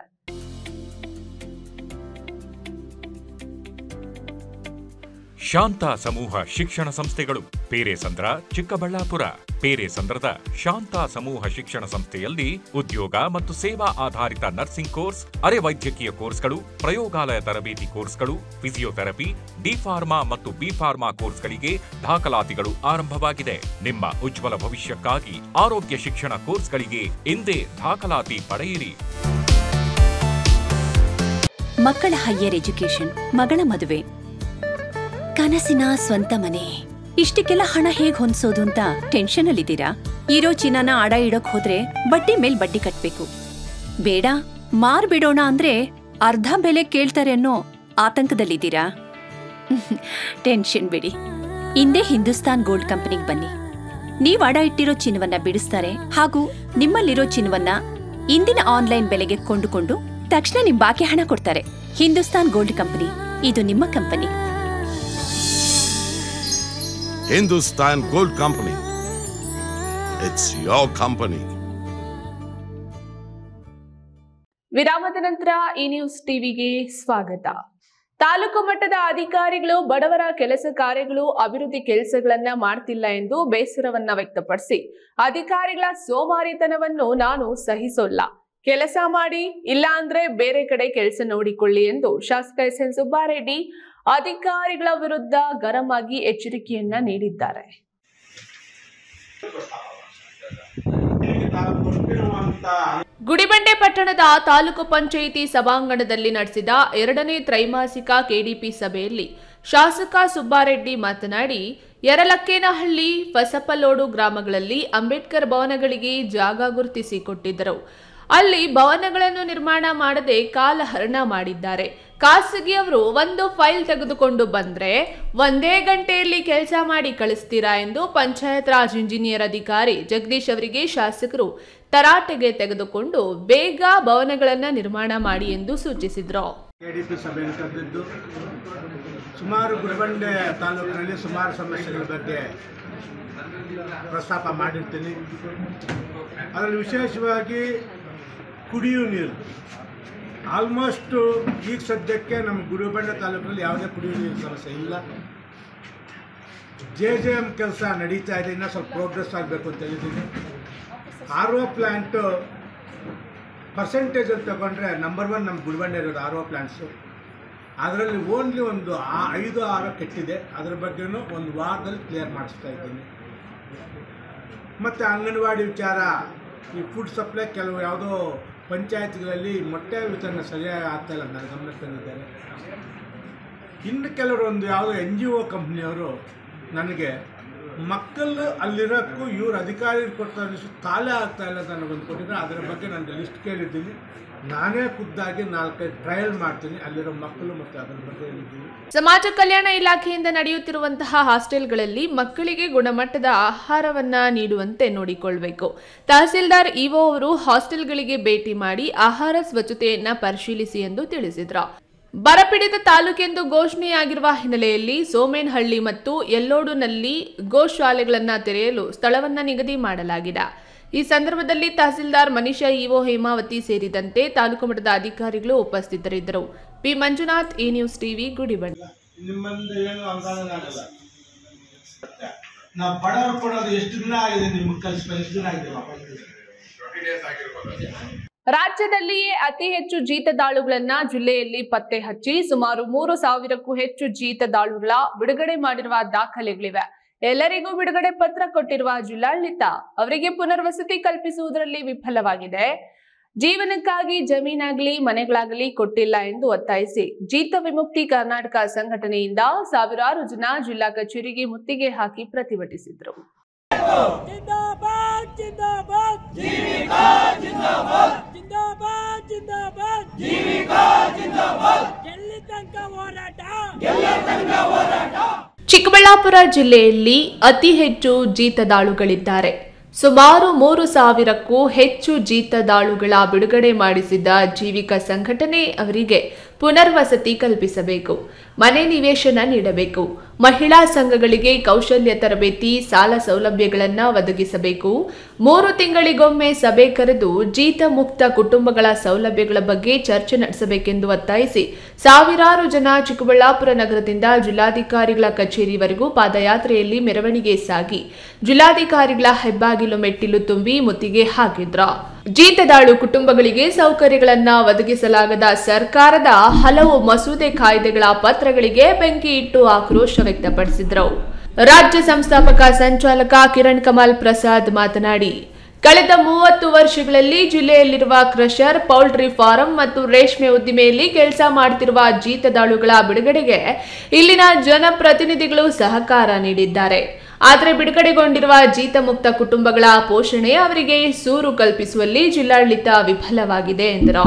Speaker 6: ಶಾಂತ ಸಮೂಹ ಶಿಕ್ಷಣ ಸಂಸ್ಥೆಗಳು ಪೇರೆಸಂದ್ರ ಚಿಕ್ಕಬಳ್ಳಾಪುರ ಪೇರೆಸಂದ್ರದ ಶಾಂತ ಸಮೂಹ ಶಿಕ್ಷಣ ಸಂಸ್ಥೆಯಲ್ಲಿ ಉದ್ಯೋಗ ಮತ್ತು ಸೇವಾ ಆಧಾರಿತ ನರ್ಸಿಂಗ್ ಕೋರ್ಸ್ ಅರೆ ವೈದ್ಯಕೀಯ ಕೋರ್ಸ್ಗಳು ಪ್ರಯೋಗಾಲಯ ತರಬೇತಿ ಕೋರ್ಸ್ಗಳು ಫಿಸಿಯೋಥೆರಪಿ ಡಿ ಫಾರ್ಮಾ ಮತ್ತು ಬಿ ಫಾರ್ಮಾ ಕೋರ್ಸ್ಗಳಿಗೆ ದಾಖಲಾತಿಗಳು ಆರಂಭವಾಗಿದೆ ನಿಮ್ಮ ಉಜ್ವಲ ಭವಿಷ್ಯಕ್ಕಾಗಿ ಆರೋಗ್ಯ ಶಿಕ್ಷಣ ಕೋರ್ಸ್ಗಳಿಗೆ ಇಂದೇ ದಾಖಲಾತಿ ಪಡೆಯಿರಿ
Speaker 7: ಮಕ್ಕಳ ಹೈಯರ್ ಎಜುಕೇಶನ್ ಮಗಳ ಮದುವೆ ಕನಸಿನ ಸ್ವಂತ ಮನೆ ಇಷ್ಟಕ್ಕೆಲ್ಲ ಹಣ ಹೇಗ್ ಹೊಂದ್ಸೋದು ಅಂತ ಟೆನ್ಷನ್ ಅಲ್ಲಿದ್ದೀರಾ ಇರೋ ಚಿನ್ನನ ಅಡ ಇಡೋಕ್ ಹೋದ್ರೆ ಬಡ್ಡಿ ಮೇಲ್ ಬಡ್ಡಿ ಕಟ್ಬೇಕು ಬೇಡ ಮಾರ್ಬಿಡೋಣ ಅಂದ್ರೆ ಅರ್ಧ ಬೆಲೆ ಕೇಳ್ತಾರೆ ಅನ್ನೋ ಆತಂಕದಲ್ಲಿದ್ದೀರಾ ಟೆನ್ಷನ್ ಬಿಡಿ ಇಂದೇ ಹಿಂದೂಸ್ತಾನ್ ಗೋಲ್ಡ್ ಕಂಪನಿಗೆ ಬನ್ನಿ ನೀವ್ ಅಡ ಇಟ್ಟಿರೋ ಚಿನ್ನವನ್ನ ಬಿಡಿಸ್ತಾರೆ ಹಾಗೂ ನಿಮ್ಮಲ್ಲಿರೋ ಚಿನ್ನವನ್ನ ಇಂದಿನ ಆನ್ಲೈನ್ ಬೆಲೆಗೆ ಕೊಂಡುಕೊಂಡು ತಕ್ಷಣ ನಿಮ್ ಬಾಕಿ ಹಣ ಕೊಡ್ತಾರೆ ಹಿಂದೂಸ್ತಾನ್ ಗೋಲ್ಡ್ ಕಂಪನಿ ಇದು ನಿಮ್ಮ company
Speaker 8: Hindustan Gold Company. It's your company.
Speaker 1: ವಿರಾಮದ ನಂತರ ಈ ನ್ಯೂಸ್ ಟಿವಿಗೆ ಸ್ವಾಗತ ತಾಲೂಕು ಮಟ್ಟದ ಅಧಿಕಾರಿಗಳು ಬಡವರ ಕೆಲಸ ಕಾರ್ಯಗಳು ಅಭಿವೃದ್ಧಿ ಕೆಲಸಗಳನ್ನ ಮಾಡ್ತಿಲ್ಲ ಎಂದು ಬೇಸರವನ್ನ ವ್ಯಕ್ತಪಡಿಸಿ ಅಧಿಕಾರಿಗಳ ಸೋಮಾರಿತನವನ್ನು ನಾನು ಸಹಿಸೋಲ್ಲ ಕೆಲಸ ಮಾಡಿ ಇಲ್ಲ ಅಂದ್ರೆ ಬೇರೆ ಕಡೆ ಕೆಲಸ ನೋಡಿಕೊಳ್ಳಿ ಎಂದು ಶಾಸಕ ಎಸ್ ಎನ್ ಸುಬ್ಬಾರೆಡ್ಡಿ ಅಧಿಕಾರಿಗಳ ವಿರುದ್ಧ ಗರಂ ಆಗಿ ಎಚ್ಚರಿಕೆಯನ್ನ ನೀಡಿದ್ದಾರೆ ಗುಡಿಬಂಡೆ ಪಟ್ಟಣದ ತಾಲೂಕು ಪಂಚಾಯಿತಿ ಸಭಾಂಗಣದಲ್ಲಿ ನಡೆಸಿದ ಎರಡನೇ ತ್ರೈಮಾಸಿಕ ಕೆಡಿಪಿ ಸಭೆಯಲ್ಲಿ ಶಾಸಕ ಸುಬ್ಬಾರೆಡ್ಡಿ ಮಾತನಾಡಿ ಯರಲಕ್ಕೇನಹಳ್ಳಿ ಫಸಪಲೋಡು ಗ್ರಾಮಗಳಲ್ಲಿ ಅಂಬೇಡ್ಕರ್ ಭವನಗಳಿಗೆ ಜಾಗ ಗುರುತಿಸಿ ಕೊಟ್ಟಿದ್ದರು ಅಲ್ಲಿ ಭವನಗಳನ್ನು ನಿರ್ಮಾಣ ಮಾಡದೆ ಕಾಲಹರಣ ಮಾಡಿದ್ದಾರೆ ಖಾಸಗಿಯವರು ಒಂದು ಫೈಲ್ ತೆಗೆದುಕೊಂಡು ಬಂದ್ರೆ ಒಂದೇ ಗಂಟೆಯಲ್ಲಿ ಕೆಲಸ ಮಾಡಿ ಕಳಿಸ್ತೀರಾ ಎಂದು ಪಂಚಾಯತ್ ರಾಜ್ ಇಂಜಿನಿಯರ್ ಅಧಿಕಾರಿ ಜಗದೀಶ್ ಅವರಿಗೆ ಶಾಸಕರು ತರಾಟೆಗೆ ತೆಗೆದುಕೊಂಡು ಬೇಗ ಭವನಗಳನ್ನು ನಿರ್ಮಾಣ ಮಾಡಿ ಎಂದು ಸೂಚಿಸಿದ್ರು
Speaker 9: ಕೆಡಿಪಿ ಸಭೆಯನ್ನು ಕರೆದಿದ್ದು ಸುಮಾರು ಗುಡಿಬಂಡೆ ತಾಲೂಕಿನಲ್ಲಿ ಸುಮಾರು ಸಮಸ್ಯೆಗಳ ಬಗ್ಗೆ ಪ್ರಸ್ತಾಪ ಮಾಡಿರ್ತೀನಿ ಅದರಲ್ಲಿ ವಿಶೇಷವಾಗಿ ಕುಡಿಯುವ ನೀರು ಆಲ್ಮೋಸ್ಟು ಈಗ ಸದ್ಯಕ್ಕೆ ನಮ್ಮ ಗುಡಿಬಂಡೆ ತಾಲೂಕಿನಲ್ಲಿ ಯಾವುದೇ ಕುಡಿಯುವ ನೀರಿನ ಸಮಸ್ಯೆ ಇಲ್ಲ ಜೆ ಜೆ ಎಮ್ ಕೆಲಸ ನಡೀತಾ ಇದೆ ಇನ್ನೂ ಸ್ವಲ್ಪ ಪ್ರೋಗ್ರೆಸ್ ಆಗಬೇಕು ಅಂತ ಹೇಳಿದ್ದೀನಿ ಆರ್ ಒ ಪ್ಲ್ಯಾಂಟು ಪರ್ಸೆಂಟೇಜಲ್ಲಿ ತಗೊಂಡ್ರೆ ನಂಬರ್ ಒನ್ ನಮ್ಮ ಗುಡಿಬಂಡೆ ಇರೋದು ಆರ್ ಒ ಪ್ಲ್ಯಾಂಟ್ಸು ಅದರಲ್ಲಿ ಓನ್ಲಿ ಒಂದು ಆ ಐದು ಆರು ಕೆಟ್ಟಿದೆ ಅದ್ರ ಬಗ್ಗೆನೂ ಒಂದು ವಾರದಲ್ಲಿ ಕ್ಲಿಯರ್ ಮಾಡಿಸ್ತಾ ಇದ್ದೀನಿ ಮತ್ತು ಅಂಗನವಾಡಿ ವಿಚಾರ ಈ ಫುಡ್ ಸಪ್ಲೈ ಕೆಲವು ಯಾವುದೋ ಪಂಚಾಯತ್ಗಳಲ್ಲಿ ಮೊಟ್ಟೆ ವಿತರಣೆ ಸರಿಯಾಗಿ ಆಗ್ತಾಯಿಲ್ಲ ನನ್ನ ಗಮನಕ್ಕೆ ತಂದಿದ್ದಾರೆ ಇನ್ನು ಕೆಲವರು ಒಂದು ಯಾವುದೋ ಎನ್ ಜಿ ಒ ಕಂಪ್ನಿಯವರು ನನಗೆ ಮಕ್ಕಳು ಅಲ್ಲಿರೋಕ್ಕೂ ಇವ್ರು ಅಧಿಕಾರಿ ಕೊಡ್ತಾರೆ ತಾಳೆ ಆಗ್ತಾ ಇಲ್ಲ ಅಂತ ನನಗೊಂದು ಕೊಟ್ಟಿದ್ದಾರೆ ಅದರ ಬಗ್ಗೆ ನನಗೆ ಲಿಸ್ಟ್ ಕೇಳಿದ್ದೀನಿ ನಾನೇ ಖುದ್ದಾಗಿ ನಾಲ್ಕೈದು ಟ್ರಯಲ್ ಮಾಡ್ತೀನಿ ಅಲ್ಲಿರೋ ಮಕ್ಕಳು ಮತ್ತು ಅದರ ಬಗ್ಗೆ ಹೇಳಿದ್ದೀನಿ
Speaker 1: ಸಮಾಜ ಕಲ್ಯಾಣ ಇಲಾಖೆಯಿಂದ ನಡೆಯುತ್ತಿರುವಂತಹ ಹಾಸ್ಟೆಲ್ಗಳಲ್ಲಿ ಮಕ್ಕಳಿಗೆ ಗುಣಮಟ್ಟದ ಆಹಾರವನ್ನ ನೀಡುವಂತೆ ನೋಡಿಕೊಳ್ಬೇಕು ತಹಸೀಲ್ದಾರ್ ಇಒ ಅವರು ಹಾಸ್ಟೆಲ್ಗಳಿಗೆ ಭೇಟಿ ಮಾಡಿ ಆಹಾರ ಸ್ವಚ್ಛತೆಯನ್ನ ಪರಿಶೀಲಿಸಿ ಎಂದು ತಿಳಿಸಿದ್ರು ಬರಪೀಡಿತ ತಾಲೂಕೆಂದು ಘೋಷಣೆಯಾಗಿರುವ ಹಿನ್ನೆಲೆಯಲ್ಲಿ ಸೋಮೇನಹಳ್ಳಿ ಮತ್ತು ಯಲ್ಲೋಡುನಲ್ಲಿ ಗೋಶಾಲೆಗಳನ್ನು ತೆರೆಯಲು ಸ್ಥಳವನ್ನ ನಿಗದಿ ಮಾಡಲಾಗಿದೆ ಈ ಸಂದರ್ಭದಲ್ಲಿ ತಹಸೀಲ್ದಾರ್ ಮನೀಷಾ ಇಒ ಹೇಮಾವತಿ ಸೇರಿದಂತೆ ತಾಲೂಕು ಮಟ್ಟದ ಅಧಿಕಾರಿಗಳು ಉಪಸ್ಥಿತರಿದ್ದರು ಪಿ ಮಂಜುನಾಥ್ ಈ ನ್ಯೂಸ್ ಟಿವಿ ಗುಡಿಬಂಡೆ
Speaker 9: ನಿಮ್ಮಂದು ಏನು ಅನುದಾನ ಆಗಲ್ಲ ನಾವು ಬಡವರು ಕೊಡೋದು ಎಷ್ಟು ದಿನ ಆಗಿದೆ ನಿಮ್ಗೆ ಕಲಿಸ್ಬೇಕು ಎಷ್ಟು ದಿನ ಆಗಿದೆ
Speaker 1: ರಾಜ್ಯದಲ್ಲಿಯೇ ಅತಿ ಹೆಚ್ಚು ಜೀತದಾಳುಗಳನ್ನ ಜಿಲ್ಲೆಯಲ್ಲಿ ಪತ್ತೆ ಹಚ್ಚಿ ಸುಮಾರು ಮೂರು ಸಾವಿರಕ್ಕೂ ಹೆಚ್ಚು ಜೀತದಾಳುಗಳ ಬಿಡುಗಡೆ ಮಾಡಿರುವ ದಾಖಲೆಗಳಿವೆ ಎಲ್ಲರಿಗೂ ಬಿಡುಗಡೆ ಪತ್ರ ಕೊಟ್ಟಿರುವ ಜಿಲ್ಲಾಡಳಿತ ಅವರಿಗೆ ಪುನರ್ವಸತಿ ಕಲ್ಪಿಸುವುದರಲ್ಲಿ ವಿಫಲವಾಗಿದೆ ಜೀವನಕ್ಕಾಗಿ ಜಮೀನಾಗಲಿ ಮನೆಗಳಾಗಲಿ ಕೊಟ್ಟಿಲ್ಲ ಎಂದು ಒತ್ತಾಯಿಸಿ ಜೀತ ವಿಮುಕ್ತಿ ಕರ್ನಾಟಕ ಸಂಘಟನೆಯಿಂದ ಸಾವಿರಾರು ಜನ ಜಿಲ್ಲಾ ಕಚೇರಿಗೆ ಮುತ್ತಿಗೆ ಹಾಕಿ ಪ್ರತಿಭಟಿಸಿದರು
Speaker 10: जिंदाबाद जिंदाबाद जीविका जिंदाबाद जिंदाबाद जिंदाबाद जीविका जिंदाबाद ಗೆಲ್ಲಿ ತನಕ ಹೋರಾಟ ಗೆಲ್ಲಿ ತನಕ ಹೋರಾಟ
Speaker 1: ಚಿಕ್ಕಬಳ್ಳಾಪುರ ಜಿಲ್ಲೆಯಲ್ಲಿ ಅತಿ ಹೆಚ್ಚು ಜೀತದಾಳುಗಳಿದ್ದಾರೆ ಸುಮಾರು ಮೂರು ಸಾವಿರಕ್ಕೂ ಹೆಚ್ಚು ಜೀತದಾಳುಗಳ ಬಿಡುಗಡೆ ಮಾಡಿಸಿದ್ದ ಜೀವಿಕ ಸಂಘಟನೆ ಅವರಿಗೆ ಪುನರ್ವಸತಿ ಕಲ್ಪಿಸಬೇಕು ಮನೆ ನಿವೇಶನ ನೀಡಬೇಕು ಮಹಿಳಾ ಸಂಘಗಳಿಗೆ ಕೌಶಲ್ಯ ತರಬೇತಿ ಸಾಲ ಸೌಲಭ್ಯಗಳನ್ನು ಒದಗಿಸಬೇಕು ಮೂರು ತಿಂಗಳಿಗೊಮ್ಮೆ ಸಭೆ ಕರೆದು ಜೀತ ಮುಕ್ತ ಕುಟುಂಬಗಳ ಸೌಲಭ್ಯಗಳ ಬಗ್ಗೆ ಚರ್ಚೆ ನಡೆಸಬೇಕೆಂದು ಒತ್ತಾಯಿಸಿ ಸಾವಿರಾರು ಜನ ಚಿಕ್ಕಬಳ್ಳಾಪುರ ನಗರದಿಂದ ಜಿಲ್ಲಾಧಿಕಾರಿಗಳ ಕಚೇರಿವರೆಗೂ ಪಾದಯಾತ್ರೆಯಲ್ಲಿ ಮೆರವಣಿಗೆ ಸಾಗಿ ಜಿಲ್ಲಾಧಿಕಾರಿಗಳ ಹೆಬ್ಬಾಗಿಲು ಮೆಟ್ಟಿಲು ತುಂಬಿ ಮುತ್ತಿಗೆ ಹಾಕಿದ್ರ ಜೀತದಾಳು ಕುಟುಂಬಗಳಿಗೆ ಸೌಕರ್ಯಗಳನ್ನ ಒದಗಿಸಲಾಗದ ಸರ್ಕಾರದ ಹಲವು ಮಸೂದೆ ಕಾಯ್ದೆಗಳ ಪತ್ರಗಳಿಗೆ ಬೆಂಕಿ ಇಟ್ಟು ಆಕ್ರೋಶ ವ್ಯಕ್ತಪಡಿಸಿದ್ರು ರಾಜ್ಯ ಸಂಸ್ಥಾಪಕ ಸಂಚಾಲಕ ಕಿರಣ್ ಕಮಲ್ ಪ್ರಸಾದ್ ಮಾತನಾಡಿ ಕಳೆದ ಮೂವತ್ತು ವರ್ಷಗಳಲ್ಲಿ ಜಿಲ್ಲೆಯಲ್ಲಿರುವ ಕ್ರಷರ್ ಪೌಲ್ಟ್ರಿ ಫಾರಂ ಮತ್ತು ರೇಷ್ಮೆ ಉದ್ದಿಮೆಯಲ್ಲಿ ಕೆಲಸ ಮಾಡುತ್ತಿರುವ ಜೀತದಾಳುಗಳ ಬಿಡುಗಡೆಗೆ ಇಲ್ಲಿನ ಜನಪ್ರತಿನಿಧಿಗಳು ಸಹಕಾರ ನೀಡಿದ್ದಾರೆ ಆದರೆ ಬಿಡುಗಡೆಗೊಂಡಿರುವ ಜೀತ ಮುಕ್ತ ಕುಟುಂಬಗಳ ಪೋಷಣೆ ಅವರಿಗೆ ಸೂರು ಕಲ್ಪಿಸುವಲ್ಲಿ ಜಿಲ್ಲಾಡಳಿತ ವಿಫಲವಾಗಿದೆ ಎಂದರು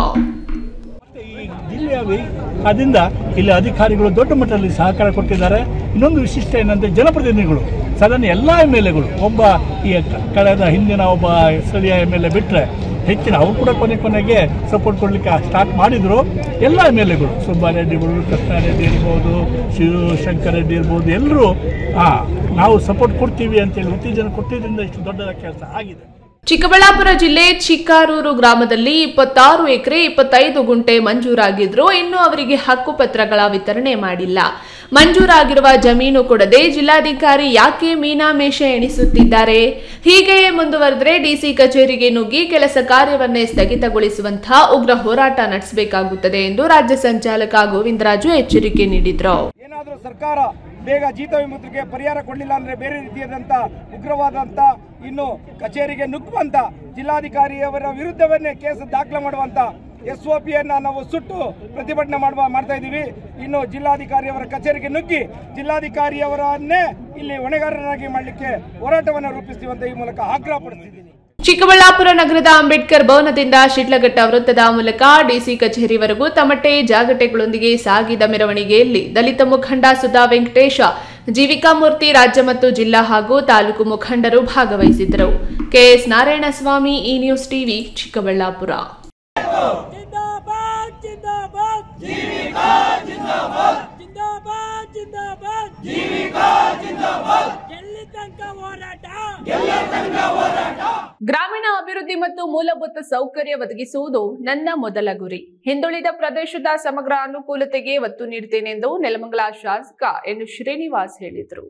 Speaker 11: ಈ ಜಿಲ್ಲೆಯ ವಿ- ಅದರಿಂದ ಇಲ್ಲಿ ಅಧಿಕಾರಿಗಳು ದೊಡ್ಡ ಮಟ್ಟದಲ್ಲಿ ಸಹಕಾರ ಕೊಟ್ಟಿದ್ದಾರೆ ಇನ್ನೊಂದು ವಿಶಿಷ್ಟ ಏನಂದ್ರೆ ಜನಪ್ರತಿನಿಧಿಗಳು ಸಾಧಾರಣ ಎಲ್ಲ ಎಮ್ ಎಲ್ ಎಗಳು ಒಬ್ಬ ಈ ಕ- ಕಳೆದ ಹಿಂದಿನ ಒಬ್ಬ ಸ್ಥಳೀಯ ಎಮ್ ಎಲ್ ಎ ಬಿಟ್ಟರೆ ಹೆಚ್ಚಿನ ಅವರು ಕೂಡ ಕೊನೆ ಕೊನೆಗೆ ಸಪೋರ್ಟ್ ಕೊಡಲಿಕ್ಕೆ ಸ್ಟಾರ್ಟ್ ಮಾಡಿದರು ಎಲ್ಲ ಎಮ್ ಎಲ್ ಎಗಳು ಸುಬ್ಬಾರೆಡ್ಡಿಗಳು ಕೃಷ್ಣಾರೆಡ್ಡಿ ಇರ್ಬೋದು ಶಿವಶಂಕರ್ ರೆಡ್ಡಿ ಇರ್ಬೋದು ಎಲ್ಲರೂ ಹಾಂ ನಾವು ಸಪೋರ್ಟ್ ಕೊಡ್ತೀವಿ ಅಂತೇಳಿ ಉತ್ತೇಜನ ಕೊಟ್ಟಿದ್ದರಿಂದ ಇಷ್ಟು ದೊಡ್ಡ ಕೆಲಸ ಆಗಿದೆ
Speaker 1: ಚಿಕ್ಕಬಳ್ಳಾಪುರ ಜಿಲ್ಲೆ ಚಿಕ್ಕಾರೂರು ಗ್ರಾಮದಲ್ಲಿ ಇಪ್ಪತ್ತಾರು ಎಕರೆ ಇಪ್ಪತ್ತೈದು ಗುಂಟೆ ಮಂಜೂರಾಗಿದ್ರು ಇನ್ನು ಅವರಿಗೆ ಹಕ್ಕುಪತ್ರಗಳ ವಿತರಣೆ ಮಾಡಿಲ್ಲ ಮಂಜೂರಾಗಿರುವ ಜಮೀನು ಕೊಡದೆ ಜಿಲ್ಲಾಧಿಕಾರಿ ಯಾಕೆ ಮೀನಾಮೇಷ ಎಣಿಸುತ್ತಿದ್ದಾರೆ ಹೀಗೆಯೇ ಮುಂದುವರೆದರೆ ಡಿಸಿ ಕಚೇರಿಗೆ ನುಗ್ಗಿ ಕೆಲಸ ಕಾರ್ಯವನ್ನೇ ಸ್ಥಗಿತಗೊಳಿಸುವಂತಹ ಉಗ್ರ ಹೋರಾಟ ನಡೆಸಬೇಕಾಗುತ್ತದೆ ಎಂದು ರಾಜ್ಯ ಸಂಚಾಲಕ ಗೋವಿಂದರಾಜು ಎಚ್ಚರಿಕೆ ನೀಡಿದ್ರು
Speaker 12: ಏನಾದರೂ ಸರ್ಕಾರ ಬೇಗ ಜೀತ ವಿಮುದ್ರಿಗೆ ಪರಿಹಾರ ಕೊಡಲಿಲ್ಲ ಅಂದ್ರೆ ಬೇರೆ ರೀತಿಯಾದಂತ ಉಗ್ರವಾದಂತ ಇನ್ನು ಕಚೇರಿಗೆ ನುಗ್ಗುವಂತ ಜಿಲ್ಲಾಧಿಕಾರಿಯವರ ವಿರುದ್ಧವನ್ನೇ ಕೇಸ್ ದಾಖಲೆ ಮಾಡುವಂತ ಎಸ್ ಒ ಪಿಯನ್ನ ನಾವು ಸುಟ್ಟು ಪ್ರತಿಭಟನೆ ಮಾಡುವ ಮಾಡ್ತಾ ಇದ್ದೀವಿ ಇನ್ನು ಜಿಲ್ಲಾಧಿಕಾರಿಯವರ ಕಚೇರಿಗೆ ನುಗ್ಗಿ ಜಿಲ್ಲಾಧಿಕಾರಿಯವರನ್ನೇ ಇಲ್ಲಿ ಹೊಣೆಗಾರರಾಗಿ ಮಾಡಲಿಕ್ಕೆ ಹೋರಾಟವನ್ನು ರೂಪಿಸ್ತೀವಿ ಅಂತ ಈ ಮೂಲಕ ಆಗ್ರಹ ಪಡಿಸ್ತಿದ್ದೀನಿ
Speaker 1: ಚಿಕ್ಕಬಳ್ಳಾಪುರ ನಗರದ ಅಂಬೇಡ್ಕರ್ ಭವನದಿಂದ ಶಿಡ್ಲಘಟ್ಟ ವೃತ್ತದ ಮೂಲಕ ಡಿಸಿ ಕಚೇರಿವರೆಗೂ ತಮಟೆ ಜಾಗಟೆಗಳೊಂದಿಗೆ ಸಾಗಿದ ಮೆರವಣಿಗೆಯಲ್ಲಿ ದಲಿತ ಮುಖಂಡ ಸುಧಾ ವೆಂಕಟೇಶ ಜೀವಿಕಾ ಮೂರ್ತಿ ರಾಜ್ಯ ಮತ್ತು ಜಿಲ್ಲಾ ಹಾಗೂ ತಾಲೂಕು ಮುಖಂಡರು ಭಾಗವಹಿಸಿದ್ದರು ಕೆಎಸ್ ನಾರಾಯಣಸ್ವಾಮಿ ಈ ನ್ಯೂಸ್ ಟಿವಿ ಚಿಕ್ಕಬಳ್ಳಾಪುರ
Speaker 10: जिंदाबाद जिंदाबाद जीविका जिंदाबाद जिंदाबाद जिंदाबाद जीविका जिंदाबाद ಗೆಲ್ಲಿ ತನಕ ಹೋರಾಟ ಗೆಲ್ಲಿ ತನಕ ಹೋರಾಟ
Speaker 1: ಗ್ರಾಮೀಣ ಅಭಿವೃದ್ಧಿ ಮತ್ತು ಮೂಲಭೂತ ಸೌಕರ್ಯ ಒದಗಿಸುವುದು ನನ್ನ ಮೊದಲ ಗುರಿ ಹಿಂದುಳಿದ ಪ್ರದೇಶದ ಸಮಗ್ರ ಅನುಕೂಲತೆಗೆ ಒತ್ತು ನೀಡುತ್ತೇನೆಂದು ನೆಲಮಂಗಲ ಶಾಸಕ ಎನ್ ಶ್ರೀನಿವಾಸ್ ಹೇಳಿದರು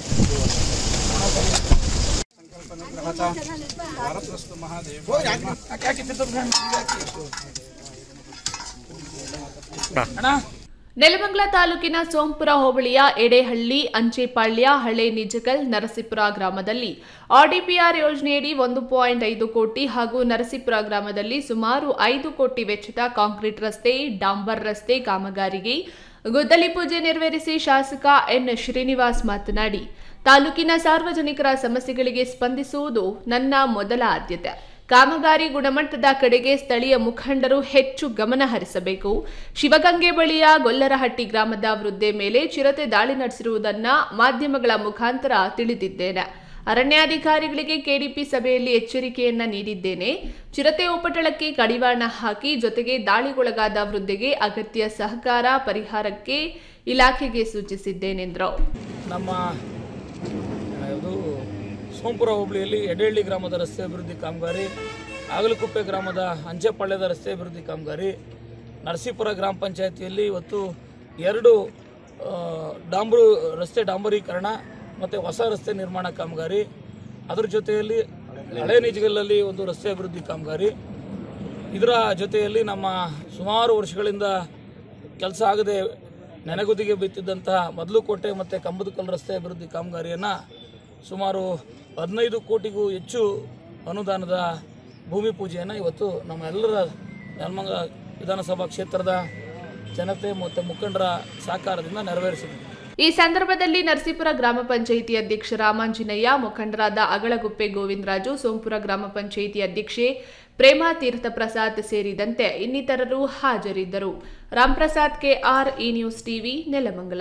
Speaker 1: ನೆಲಮಂಗಲ ತಾಲೂಕಿನ ಸೋಂಪುರ ಹೋಬಳಿಯ ಎಡೆಹಳ್ಳಿ ಅಂಚೆಪಾಳ್ಯ ಹಳೆ ನಿಜಗಲ್ ನರಸೀಪುರ ಗ್ರಾಮದಲ್ಲಿ ಆರ್ಡಿಪಿಆರ್ ಯೋಜನೆಯಡಿ ಒಂದು ಪಾಯಿಂಟ್ ಐದು ಕೋಟಿ ಹಾಗೂ ನರಸೀಪುರ ಗ್ರಾಮದಲ್ಲಿ ಸುಮಾರು ಐದು ಕೋಟಿ ವೆಚ್ಚದ ಕಾಂಕ್ರೀಟ್ ರಸ್ತೆ ಡಾಂಬರ್ ರಸ್ತೆ ಕಾಮಗಾರಿಗೆ ಗುದ್ದಲಿ ಪೂಜೆ ನೆರವೇರಿಸಿ ಶಾಸಕ ಎನ್ ಶ್ರೀನಿವಾಸ್ ಮಾತನಾಡಿ ತಾಲೂಕಿನ ಸಾರ್ವಜನಿಕರ ಸಮಸ್ಯೆಗಳಿಗೆ ಸ್ಪಂದಿಸುವುದು ನನ್ನ ಮೊದಲ ಆದ್ಯತೆ ಕಾಮಗಾರಿ ಗುಣಮಟ್ಟದ ಕಡೆಗೆ ಸ್ಥಳೀಯ ಮುಖಂಡರು ಹೆಚ್ಚು ಗಮನ ಹರಿಸಬೇಕು ಶಿವಗಂಗೆ ಬಳಿಯ ಗೊಲ್ಲರಹಟ್ಟಿ ಗ್ರಾಮದ ವೃದ್ಧೆ ಮೇಲೆ ಚಿರತೆ ದಾಳಿ ನಡೆಸಿರುವುದನ್ನ ಮಾಧ್ಯಮಗಳ ಮುಖಾಂತರ ತಿಳಿದಿದ್ದೇನೆ ಅರಣ್ಯಾಧಿಕಾರಿಗಳಿಗೆ ಕೆಡಿಪಿ ಸಭೆಯಲ್ಲಿ ಎಚ್ಚರಿಕೆಯನ್ನ ನೀಡಿದ್ದೇನೆ ಚಿರತೆ ಉಪಟಳಕ್ಕೆ ಕಡಿವಾಣ ಹಾಕಿ ಜೊತೆಗೆ ದಾಳಿಗೊಳಗಾದ ವೃದ್ಧೆಗೆ ಅಗತ್ಯ ಸಹಕಾರ ಪರಿಹಾರಕ್ಕೆ ಇಲಾಖೆಗೆ ಸೂಚಿಸಿದ್ದೇನೆಂದರು
Speaker 13: ನಮ್ಮ ಇದು ಸೋಂಪುರ ಹೋಬಳಿಯಲ್ಲಿ ಎಡೆಹಳ್ಳಿ ಗ್ರಾಮದ ರಸ್ತೆ ಅಭಿವೃದ್ಧಿ ಕಾಮಗಾರಿ ಆಗಲಕುಪ್ಪೆ ಗ್ರಾಮದ ಅಂಚೆಪಾಳ್ಯದ ರಸ್ತೆ ಅಭಿವೃದ್ಧಿ ಕಾಮಗಾರಿ ನರಸೀಪುರ ಗ್ರಾಮ ಪಂಚಾಯತಿಯಲ್ಲಿ ಇವತ್ತು ಎರಡು ಆ, ಡಾಂಬರು ರಸ್ತೆ ಡಾಂಬರೀಕರಣ ಮತ್ತು ಹೊಸ ರಸ್ತೆ ನಿರ್ಮಾಣ ಕಾಮಗಾರಿ ಅದರ ಜೊತೆಯಲ್ಲಿ ಹಳೆ ನಿಜಗಲ್ಲಲ್ಲಿ ಒಂದು ರಸ್ತೆ ಅಭಿವೃದ್ಧಿ ಕಾಮಗಾರಿ ಇದರ ಜೊತೆಯಲ್ಲಿ ನಮ್ಮ ಸುಮಾರು ವರ್ಷಗಳಿಂದ ಕೆಲಸ ಆಗದೆ ನೆನೆಗುದಿಗೆ ಬಿತ್ತಿದ್ದಂತಹ ಮೊದಲುಕೋಟೆ ಮತ್ತು ಕಂಬದಕಲ್ ರಸ್ತೆ ಅಭಿವೃದ್ಧಿ ಕಾಮಗಾರಿಯನ್ನು ಸುಮಾರು ಹದಿನೈದು ಕೋಟಿಗೂ ಹೆಚ್ಚು ಅನುದಾನದ ಭೂಮಿ ಪೂಜೆಯನ್ನು ಇವತ್ತು ನಮ್ಮ ಎಲ್ಲರ ನೆಲಮಂಗ ವಿಧಾನಸಭಾ ಕ್ಷೇತ್ರದ ಜನತೆ ಮತ್ತು ಮುಖಂಡರ ಸಹಕಾರದಿಂದ ನೆರವೇರಿಸಿದ್ದೀವಿ
Speaker 1: ಈ ಸಂದರ್ಭದಲ್ಲಿ ನರಸೀಪುರ ಗ್ರಾಮ ಪಂಚಾಯಿತಿ ಅಧ್ಯಕ್ಷ ರಾಮಾಂಜನಯ್ಯ ಮುಖಂಡರಾದ ಅಗಳಗುಪ್ಪೆ ಗೋವಿಂದರಾಜು ಸೋಂಪುರ ಗ್ರಾಮ ಪಂಚಾಯಿತಿ ಅಧ್ಯಕ್ಷೆ ಪ್ರೇಮಾ ತೀರ್ಥ ಪ್ರಸಾದ್ ಸೇರಿದಂತೆ ಇನ್ನಿತರರು ಹಾಜರಿದ್ದರು Ramprasad KR E news TV Nelamangala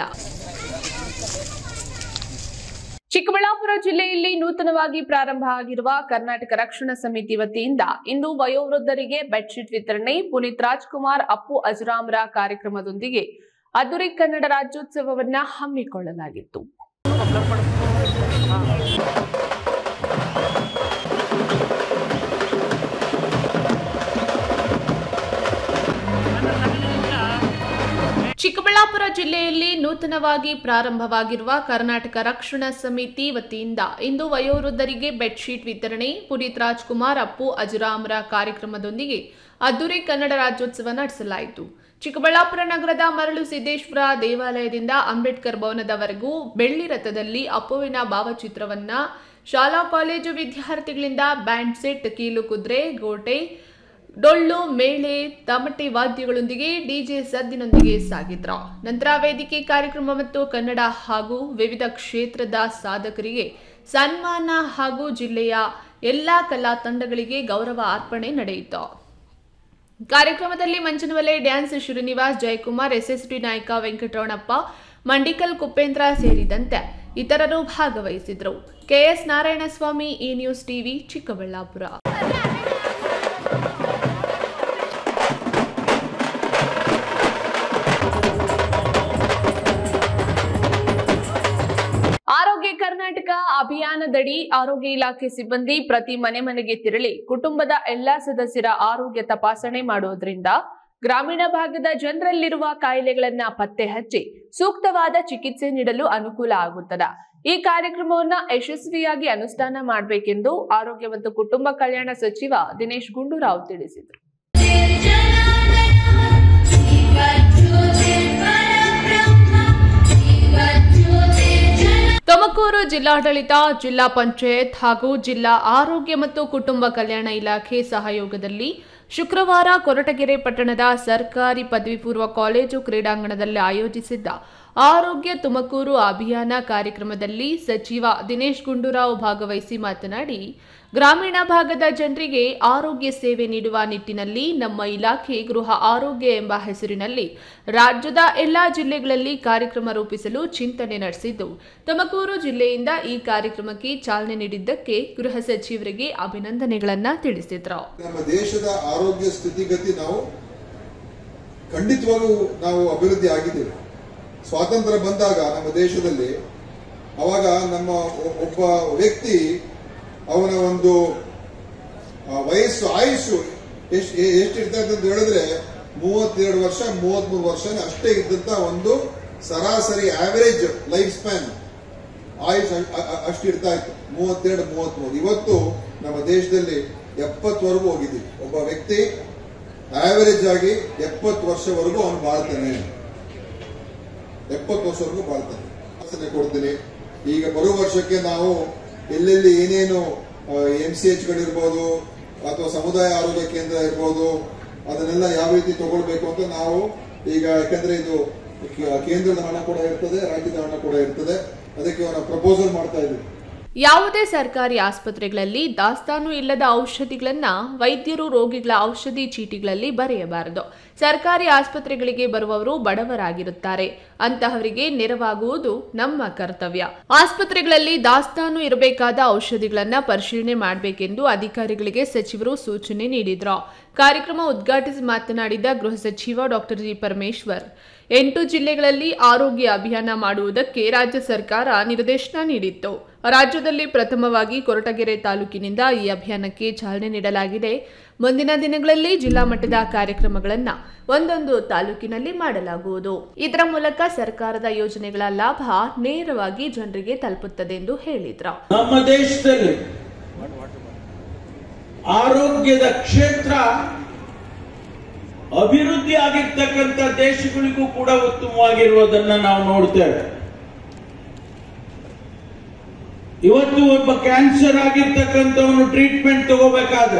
Speaker 1: Chikkaballapur ಜಿಲ್ಲೆಯಲ್ಲಿ ನೂತನವಾಗಿ ಪ್ರಾರಂಭ ಆಗಿರುವ ಕರ್ನಾಟಕ ರಕ್ಷಣಾ ಸಮಿತಿ ವತಿಯಿಂದ ಇಂದು ವಯೋವೃದ್ಧರಿಗೆ ಬೆಡ್ಶೀಟ್ ವಿತರಣೆ ಪುನೀತ್ ರಾಜ್ಕುಮಾರ್ ಅಪ್ಪು ಅಜರಾಮ್ರ ಕಾರ್ಯಕ್ರಮದೊಂದಿಗೆ ಅದುರಿ ಕನ್ನಡ ರಾಜ್ಯೋತ್ಸವವನ್ನ ಹಮ್ಮಿಕೊಳ್ಳಲಾಗಿತ್ತು ಚಿಕ್ಕಬಳ್ಳಾಪುರ ಜಿಲ್ಲೆಯಲ್ಲಿ ನೂತನವಾಗಿ ಪ್ರಾರಂಭವಾಗಿರುವ ಕರ್ನಾಟಕ ರಕ್ಷಣಾ ಸಮಿತಿ ವತಿಯಿಂದ ಇಂದು ವಯೋವೃದ್ಧರಿಗೆ ಬೆಡ್ಶೀಟ್ ವಿತರಣೆ ಪುನೀತ್ ರಾಜ್ಕುಮಾರ್ ಅಪ್ಪು ಅಜರಾಮ್ರ ಕಾರ್ಯಕ್ರಮದೊಂದಿಗೆ ಅದ್ದೂರಿ ಕನ್ನಡ ರಾಜ್ಯೋತ್ಸವ ನಡೆಸಲಾಯಿತು ಚಿಕ್ಕಬಳ್ಳಾಪುರ ನಗರದ ಮರಳು ಸಿದ್ದೇಶ್ವರ ದೇವಾಲಯದಿಂದ ಅಂಬೇಡ್ಕರ್ ಭವನದವರೆಗೂ ಬೆಳ್ಳಿ ರಥದಲ್ಲಿ ಅಪ್ಪುವಿನ ಭಾವಚಿತ್ರವನ್ನ ಶಾಲಾ ಕಾಲೇಜು ವಿದ್ಯಾರ್ಥಿಗಳಿಂದ ಬ್ಯಾಂಡ್ ಸೆಟ್ ಕೀಲು ಕುದುರೆ ಗೋಟೆ ಡೊಳ್ಳು ಮೇಳೆ ತಮಟೆ ವಾದ್ಯಗಳೊಂದಿಗೆ ಡಿಜೆ ಸದ್ದಿನೊಂದಿಗೆ ಸಾಗಿದ್ರು ನಂತರ ವೇದಿಕೆ ಕಾರ್ಯಕ್ರಮ ಮತ್ತು ಕನ್ನಡ ಹಾಗೂ ವಿವಿಧ ಕ್ಷೇತ್ರದ ಸಾಧಕರಿಗೆ ಸನ್ಮಾನ ಹಾಗೂ ಜಿಲ್ಲೆಯ ಎಲ್ಲಾ ಕಲಾ ತಂಡಗಳಿಗೆ ಗೌರವ ಅರ್ಪಣೆ ನಡೆಯಿತು ಕಾರ್ಯಕ್ರಮದಲ್ಲಿ ಮಂಚನವಲೆ ಡ್ಯಾನ್ಸ್ ಶ್ರೀನಿವಾಸ್ ಜಯಕುಮಾರ್ ಎಸ್ಎಸ್ಡಿ ನಾಯಕ ವೆಂಕಟರಮಣಪ್ಪ ಮಂಡಿಕಲ್ ಕುಪೇಂದ್ರ ಸೇರಿದಂತೆ ಇತರರು ಭಾಗವಹಿಸಿದ್ರು ಕೆಎಸ್ ನಾರಾಯಣಸ್ವಾಮಿ ಈ ನ್ಯೂಸ್ ಟಿವಿ ಚಿಕ್ಕಬಳ್ಳಾಪುರ ಯೋಜನೆಯಡಿ ಆರೋಗ್ಯ ಇಲಾಖೆ ಸಿಬ್ಬಂದಿ ಪ್ರತಿ ಮನೆ ಮನೆಗೆ ತೆರಳಿ ಕುಟುಂಬದ ಎಲ್ಲಾ ಸದಸ್ಯರ ಆರೋಗ್ಯ ತಪಾಸಣೆ ಮಾಡುವುದರಿಂದ ಗ್ರಾಮೀಣ ಭಾಗದ ಜನರಲ್ಲಿರುವ ಕಾಯಿಲೆಗಳನ್ನ ಪತ್ತೆ ಹಚ್ಚಿ ಸೂಕ್ತವಾದ ಚಿಕಿತ್ಸೆ ನೀಡಲು ಅನುಕೂಲ ಆಗುತ್ತದೆ ಈ ಕಾರ್ಯಕ್ರಮವನ್ನ ಯಶಸ್ವಿಯಾಗಿ ಅನುಷ್ಠಾನ ಮಾಡಬೇಕೆಂದು ಆರೋಗ್ಯ ಮತ್ತು ಕುಟುಂಬ ಕಲ್ಯಾಣ ಸಚಿವ ದಿನೇಶ್ ಗುಂಡೂರಾವ್ ತಿಳಿಸಿದರು ತುಮಕೂರು ಜಿಲ್ಲಾಡಳಿತ ಜಿಲ್ಲಾ ಪಂಚಾಯತ್ ಹಾಗೂ ಜಿಲ್ಲಾ ಆರೋಗ್ಯ ಮತ್ತು ಕುಟುಂಬ ಕಲ್ಯಾಣ ಇಲಾಖೆ ಸಹಯೋಗದಲ್ಲಿ ಶುಕ್ರವಾರ ಕೊರಟಗೆರೆ ಪಟ್ಟಣದ ಸರ್ಕಾರಿ ಪದವಿ ಪೂರ್ವ ಕಾಲೇಜು ಕ್ರೀಡಾಂಗಣದಲ್ಲಿ ಆಯೋಜಿಸಿದ್ದ ಆರೋಗ್ಯ ತುಮಕೂರು ಅಭಿಯಾನ ಕಾರ್ಯಕ್ರಮದಲ್ಲಿ ಸಚಿವ ದಿನೇಶ್ ಗುಂಡೂರಾವ್ ಭಾಗವಹಿಸಿ ಮಾತನಾಡಿ ಗ್ರಾಮೀಣ ಭಾಗದ ಜನರಿಗೆ ಆರೋಗ್ಯ ಸೇವೆ ನೀಡುವ ನಿಟ್ಟಿನಲ್ಲಿ ನಮ್ಮ ಇಲಾಖೆ ಗೃಹ ಆರೋಗ್ಯ ಎಂಬ ಹೆಸರಿನಲ್ಲಿ ರಾಜ್ಯದ ಎಲ್ಲಾ ಜಿಲ್ಲೆಗಳಲ್ಲಿ ಕಾರ್ಯಕ್ರಮ ರೂಪಿಸಲು ಚಿಂತನೆ ನಡೆಸಿದ್ದು ತುಮಕೂರು ಜಿಲ್ಲೆಯಿಂದ ಈ ಕಾರ್ಯಕ್ರಮಕ್ಕೆ ಚಾಲನೆ ನೀಡಿದ್ದಕ್ಕೆ ಗೃಹ ಸಚಿವರಿಗೆ ಅಭಿನಂದನೆಗಳನ್ನ ತಿಳಿಸಿದ್ರು
Speaker 14: ನಮ್ಮ ದೇಶದ ಆರೋಗ್ಯ ಸ್ಥಿತಿಗತಿ ನಾವು ಖಂಡಿತವಾಗೂ ನಾವು ಅಭಿವೃದ್ಧಿ ಆಗಿದ್ದೇವೆ ಸ್ವಾತಂತ್ರ್ಯ ಬಂದಾಗ ನಮ್ಮ ದೇಶದಲ್ಲಿ ಅವಾಗ ನಮ್ಮ ಒ- ಒಬ್ಬ ವ್ಯಕ್ತಿ ಅವನ ಒಂದು ಆ, ವಯಸ್ಸು ಆಯುಸ್ಸು ಎಷ್ಟು ಎಷ್ಟಿರ್ತದೆ ಅಂತ ಹೇಳಿದ್ರೆ ಮೂವತ್ತೆರಡು ವರ್ಷ ಮೂವತ್ಮೂರು ವರ್ಷ ಅಷ್ಟೇ ಇದ್ದಂತ ಒಂದು ಸರಾಸರಿ ಆವರೇಜ್ ಲೈಫ್ ಸ್ಪ್ಯಾನ್ ಆಯುಷ್ ಅ- ಅ- ಅಷ್ಟು ಇರ್ತಾ ಇತ್ತು ಮೂವತ್ತೆರಡು ಮೂವತ್ಮೂರು ಇವತ್ತು ನಮ್ಮ ದೇಶದಲ್ಲಿ ಎಪ್ಪತ್ತವರೆಗೂ ಹೋಗಿದ್ದೀವಿ ಒಬ್ಬ ವ್ಯಕ್ತಿ ಆವರೇಜ್ ಆಗಿ ಎಪ್ಪತ್ತು ವರ್ಷವರೆಗೂ ಅವನು ಬಾಳ್ತಾನೆ ಎಪ್ಪತ್ತು ವರ್ಷವರೆಗೂ ಬಾಳ್ತಾನೆ ಆಸನೆ ಕೊಡ್ತೀನಿ ಈಗ ಬರುವ ವರ್ಷಕ್ಕೆ ನಾವು ಎಲ್ಲೆಲ್ಲಿ ಏನೇನು ಎಂ ಸಿ ಎಚ್ಗಳಿರ್ಬೋದು ಅಥವಾ ಸಮುದಾಯ ಆರೋಗ್ಯ ಕೇಂದ್ರ ಇರ್ಬೋದು ಅದನ್ನೆಲ್ಲ ಯಾವ ರೀತಿ ತಗೊಳ್ಬೇಕು ಅಂತ ನಾವು ಈಗ ಯಾಕಂದ್ರೆ ಇದು ಕೆ- ಕೇಂದ್ರದ ಹಣ ಕೂಡ ಇರ್ತದೆ ರಾಜ್ಯದ ಹಣ ಕೂಡ ಇರ್ತದೆ ಅದಕ್ಕೆ ನಾವು ಪ್ರಪೋಸಲ್ ಮಾಡ್ತಾ ಇದ್ದೀವಿ
Speaker 1: ಯಾವುದೇ ಸರ್ಕಾರಿ ಆಸ್ಪತ್ರೆಗಳಲ್ಲಿ ದಾಸ್ತಾನು ಇಲ್ಲದ ಔಷಧಿಗಳನ್ನ ವೈದ್ಯರು ರೋಗಿಗಳ ಔಷಧಿ ಚೀಟಿಗಳಲ್ಲಿ ಬರೆಯಬಾರದು ಸರ್ಕಾರಿ ಆಸ್ಪತ್ರೆಗಳಿಗೆ ಬರುವವರು ಬಡವರಾಗಿರುತ್ತಾರೆ ಅಂತಹವರಿಗೆ ನೆರವಾಗುವುದು ನಮ್ಮ ಕರ್ತವ್ಯ ಆಸ್ಪತ್ರೆಗಳಲ್ಲಿ ದಾಸ್ತಾನು ಇರಬೇಕಾದ ಔಷಧಿಗಳನ್ನ ಪರಿಶೀಲನೆ ಮಾಡಬೇಕೆಂದು ಅಧಿಕಾರಿಗಳಿಗೆ ಸಚಿವರು ಸೂಚನೆ ನೀಡಿದ್ರು ಕಾರ್ಯಕ್ರಮ ಉದ್ಘಾಟಿಸಿ ಮಾತನಾಡಿದ ಗೃಹ ಸಚಿವ ಡಾಕ್ಟರ್ ಜಿ ಪರಮೇಶ್ವರ್ ಎಂಟು ಜಿಲ್ಲೆಗಳಲ್ಲಿ ಆರೋಗ್ಯ ಅಭಿಯಾನ ಮಾಡುವುದಕ್ಕೆ ರಾಜ್ಯ ಸರ್ಕಾರ ನಿರ್ದೇಶನ ನೀಡಿತ್ತು ರಾಜ್ಯದಲ್ಲಿ ಪ್ರಥಮವಾಗಿ ಕೊರಟಗೆರೆ ತಾಲೂಕಿನಿಂದ ಈ ಅಭಿಯಾನಕ್ಕೆ ಚಾಲನೆ ನೀಡಲಾಗಿದೆ ಮುಂದಿನ ದಿನಗಳಲ್ಲಿ ಜಿಲ್ಲಾ ಮಟ್ಟದ ಕಾರ್ಯಕ್ರಮಗಳನ್ನು ಒಂದೊಂದು ತಾಲೂಕಿನಲ್ಲಿ ಮಾಡಲಾಗುವುದು ಇದರ ಮೂಲಕ ಸರ್ಕಾರದ ಯೋಜನೆಗಳ ಲಾಭ ನೇರವಾಗಿ ಜನರಿಗೆ ತಲುಪುತ್ತದೆ ಎಂದು ಹೇಳಿದ್ರು
Speaker 15: ನಮ್ಮ ದೇಶದಲ್ಲಿ ಆರೋಗ್ಯದ ಕ್ಷೇತ್ರ ಅಭಿವೃದ್ಧಿ ಆಗಿರ್ತಕ್ಕಂಥ ದೇಶಗಳಿಗೂ ಕೂಡ ಉತ್ತಮವಾಗಿರುವುದನ್ನ ನಾವು ನೋಡ್ತೇವೆ ಇವತ್ತು ಒಬ್ಬ ಕ್ಯಾನ್ಸರ್ ಆಗಿರ್ತಕ್ಕಂಥವನು ಟ್ರೀಟ್ಮೆಂಟ್ ತಗೋಬೇಕಾದ್ರೆ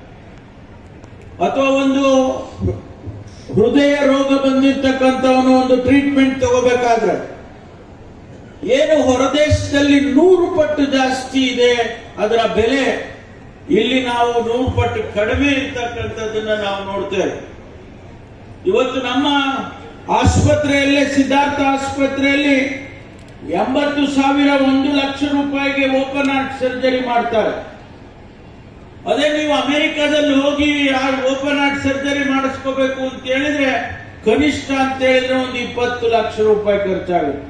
Speaker 15: ಅಥವಾ ಒಂದು ಹೃದಯ ರೋಗ ಬಂದಿರ್ತಕ್ಕಂಥವನು ಒಂದು ಟ್ರೀಟ್ಮೆಂಟ್ ತಗೋಬೇಕಾದ್ರೆ ಏನು ಹೊರದೇಶದಲ್ಲಿ ನೂರು ಪಟ್ಟು ಜಾಸ್ತಿ ಇದೆ ಅದರ ಬೆಲೆ ಇಲ್ಲಿ ನಾವು ನೂರು ಪಟ್ಟು ಕಡಿಮೆ ಇರ್ತಕ್ಕಂಥದ್ದನ್ನ ನಾವು ನೋಡ್ತೇವೆ ಇವತ್ತು ನಮ್ಮ ಆಸ್ಪತ್ರೆಯಲ್ಲೇ ಸಿದ್ಧಾರ್ಥ ಆಸ್ಪತ್ರೆಯಲ್ಲಿ ಎಂಬತ್ತು ಸಾವಿರ ಒಂದು ಲಕ್ಷ ರೂಪಾಯಿಗೆ ಓಪನ್ ಹಾರ್ಟ್ ಸರ್ಜರಿ ಮಾಡ್ತಾರೆ ಅದೇ ನೀವು ಅಮೆರಿಕಾದಲ್ಲಿ ಹೋಗಿ ಓಪನ್ ಹಾರ್ಟ್ ಸರ್ಜರಿ ಮಾಡಿಸ್ಕೋಬೇಕು ಅಂತ ಹೇಳಿದ್ರೆ ಕನಿಷ್ಠ ಅಂತ ಹೇಳಿದ್ರೆ ಒಂದು ಇಪ್ಪತ್ತು ಲಕ್ಷ ರೂಪಾಯಿ ಖರ್ಚಾಗುತ್ತೆ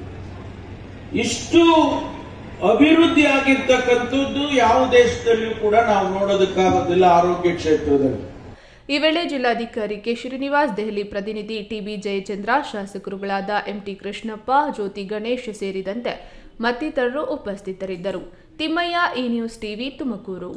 Speaker 15: ಇಷ್ಟು ಅಭಿವೃದ್ಧಿ ಆಗಿರ್ತಕ್ಕಂಥದ್ದು ಯಾವ ದೇಶದಲ್ಲಿಯೂ ಕೂಡ ನಾವು ನೋಡೋದಕ್ಕಾಗೋದಿಲ್ಲ ಆರೋಗ್ಯ ಕ್ಷೇತ್ರದಲ್ಲಿ
Speaker 1: ಈ ವೇಳೆ ಜಿಲ್ಲಾಧಿಕಾರಿ ಕೆ ಶ್ರೀನಿವಾಸ್ ದೆಹಲಿ ಪ್ರತಿನಿಧಿ ಟಿಬಿ ಜಯಚಂದ್ರ ಶಾಸಕರುಗಳಾದ ಎಂಟಿ ಕೃಷ್ಣಪ್ಪ ಜ್ಯೋತಿ ಗಣೇಶ್ ಸೇರಿದಂತೆ ಮತ್ತಿತರರು ಉಪಸ್ಥಿತರಿದ್ದರು ತಿಮ್ಮಯ್ಯ ಈ ನ್ಯೂಸ್ ಟಿವಿ ತುಮಕೂರು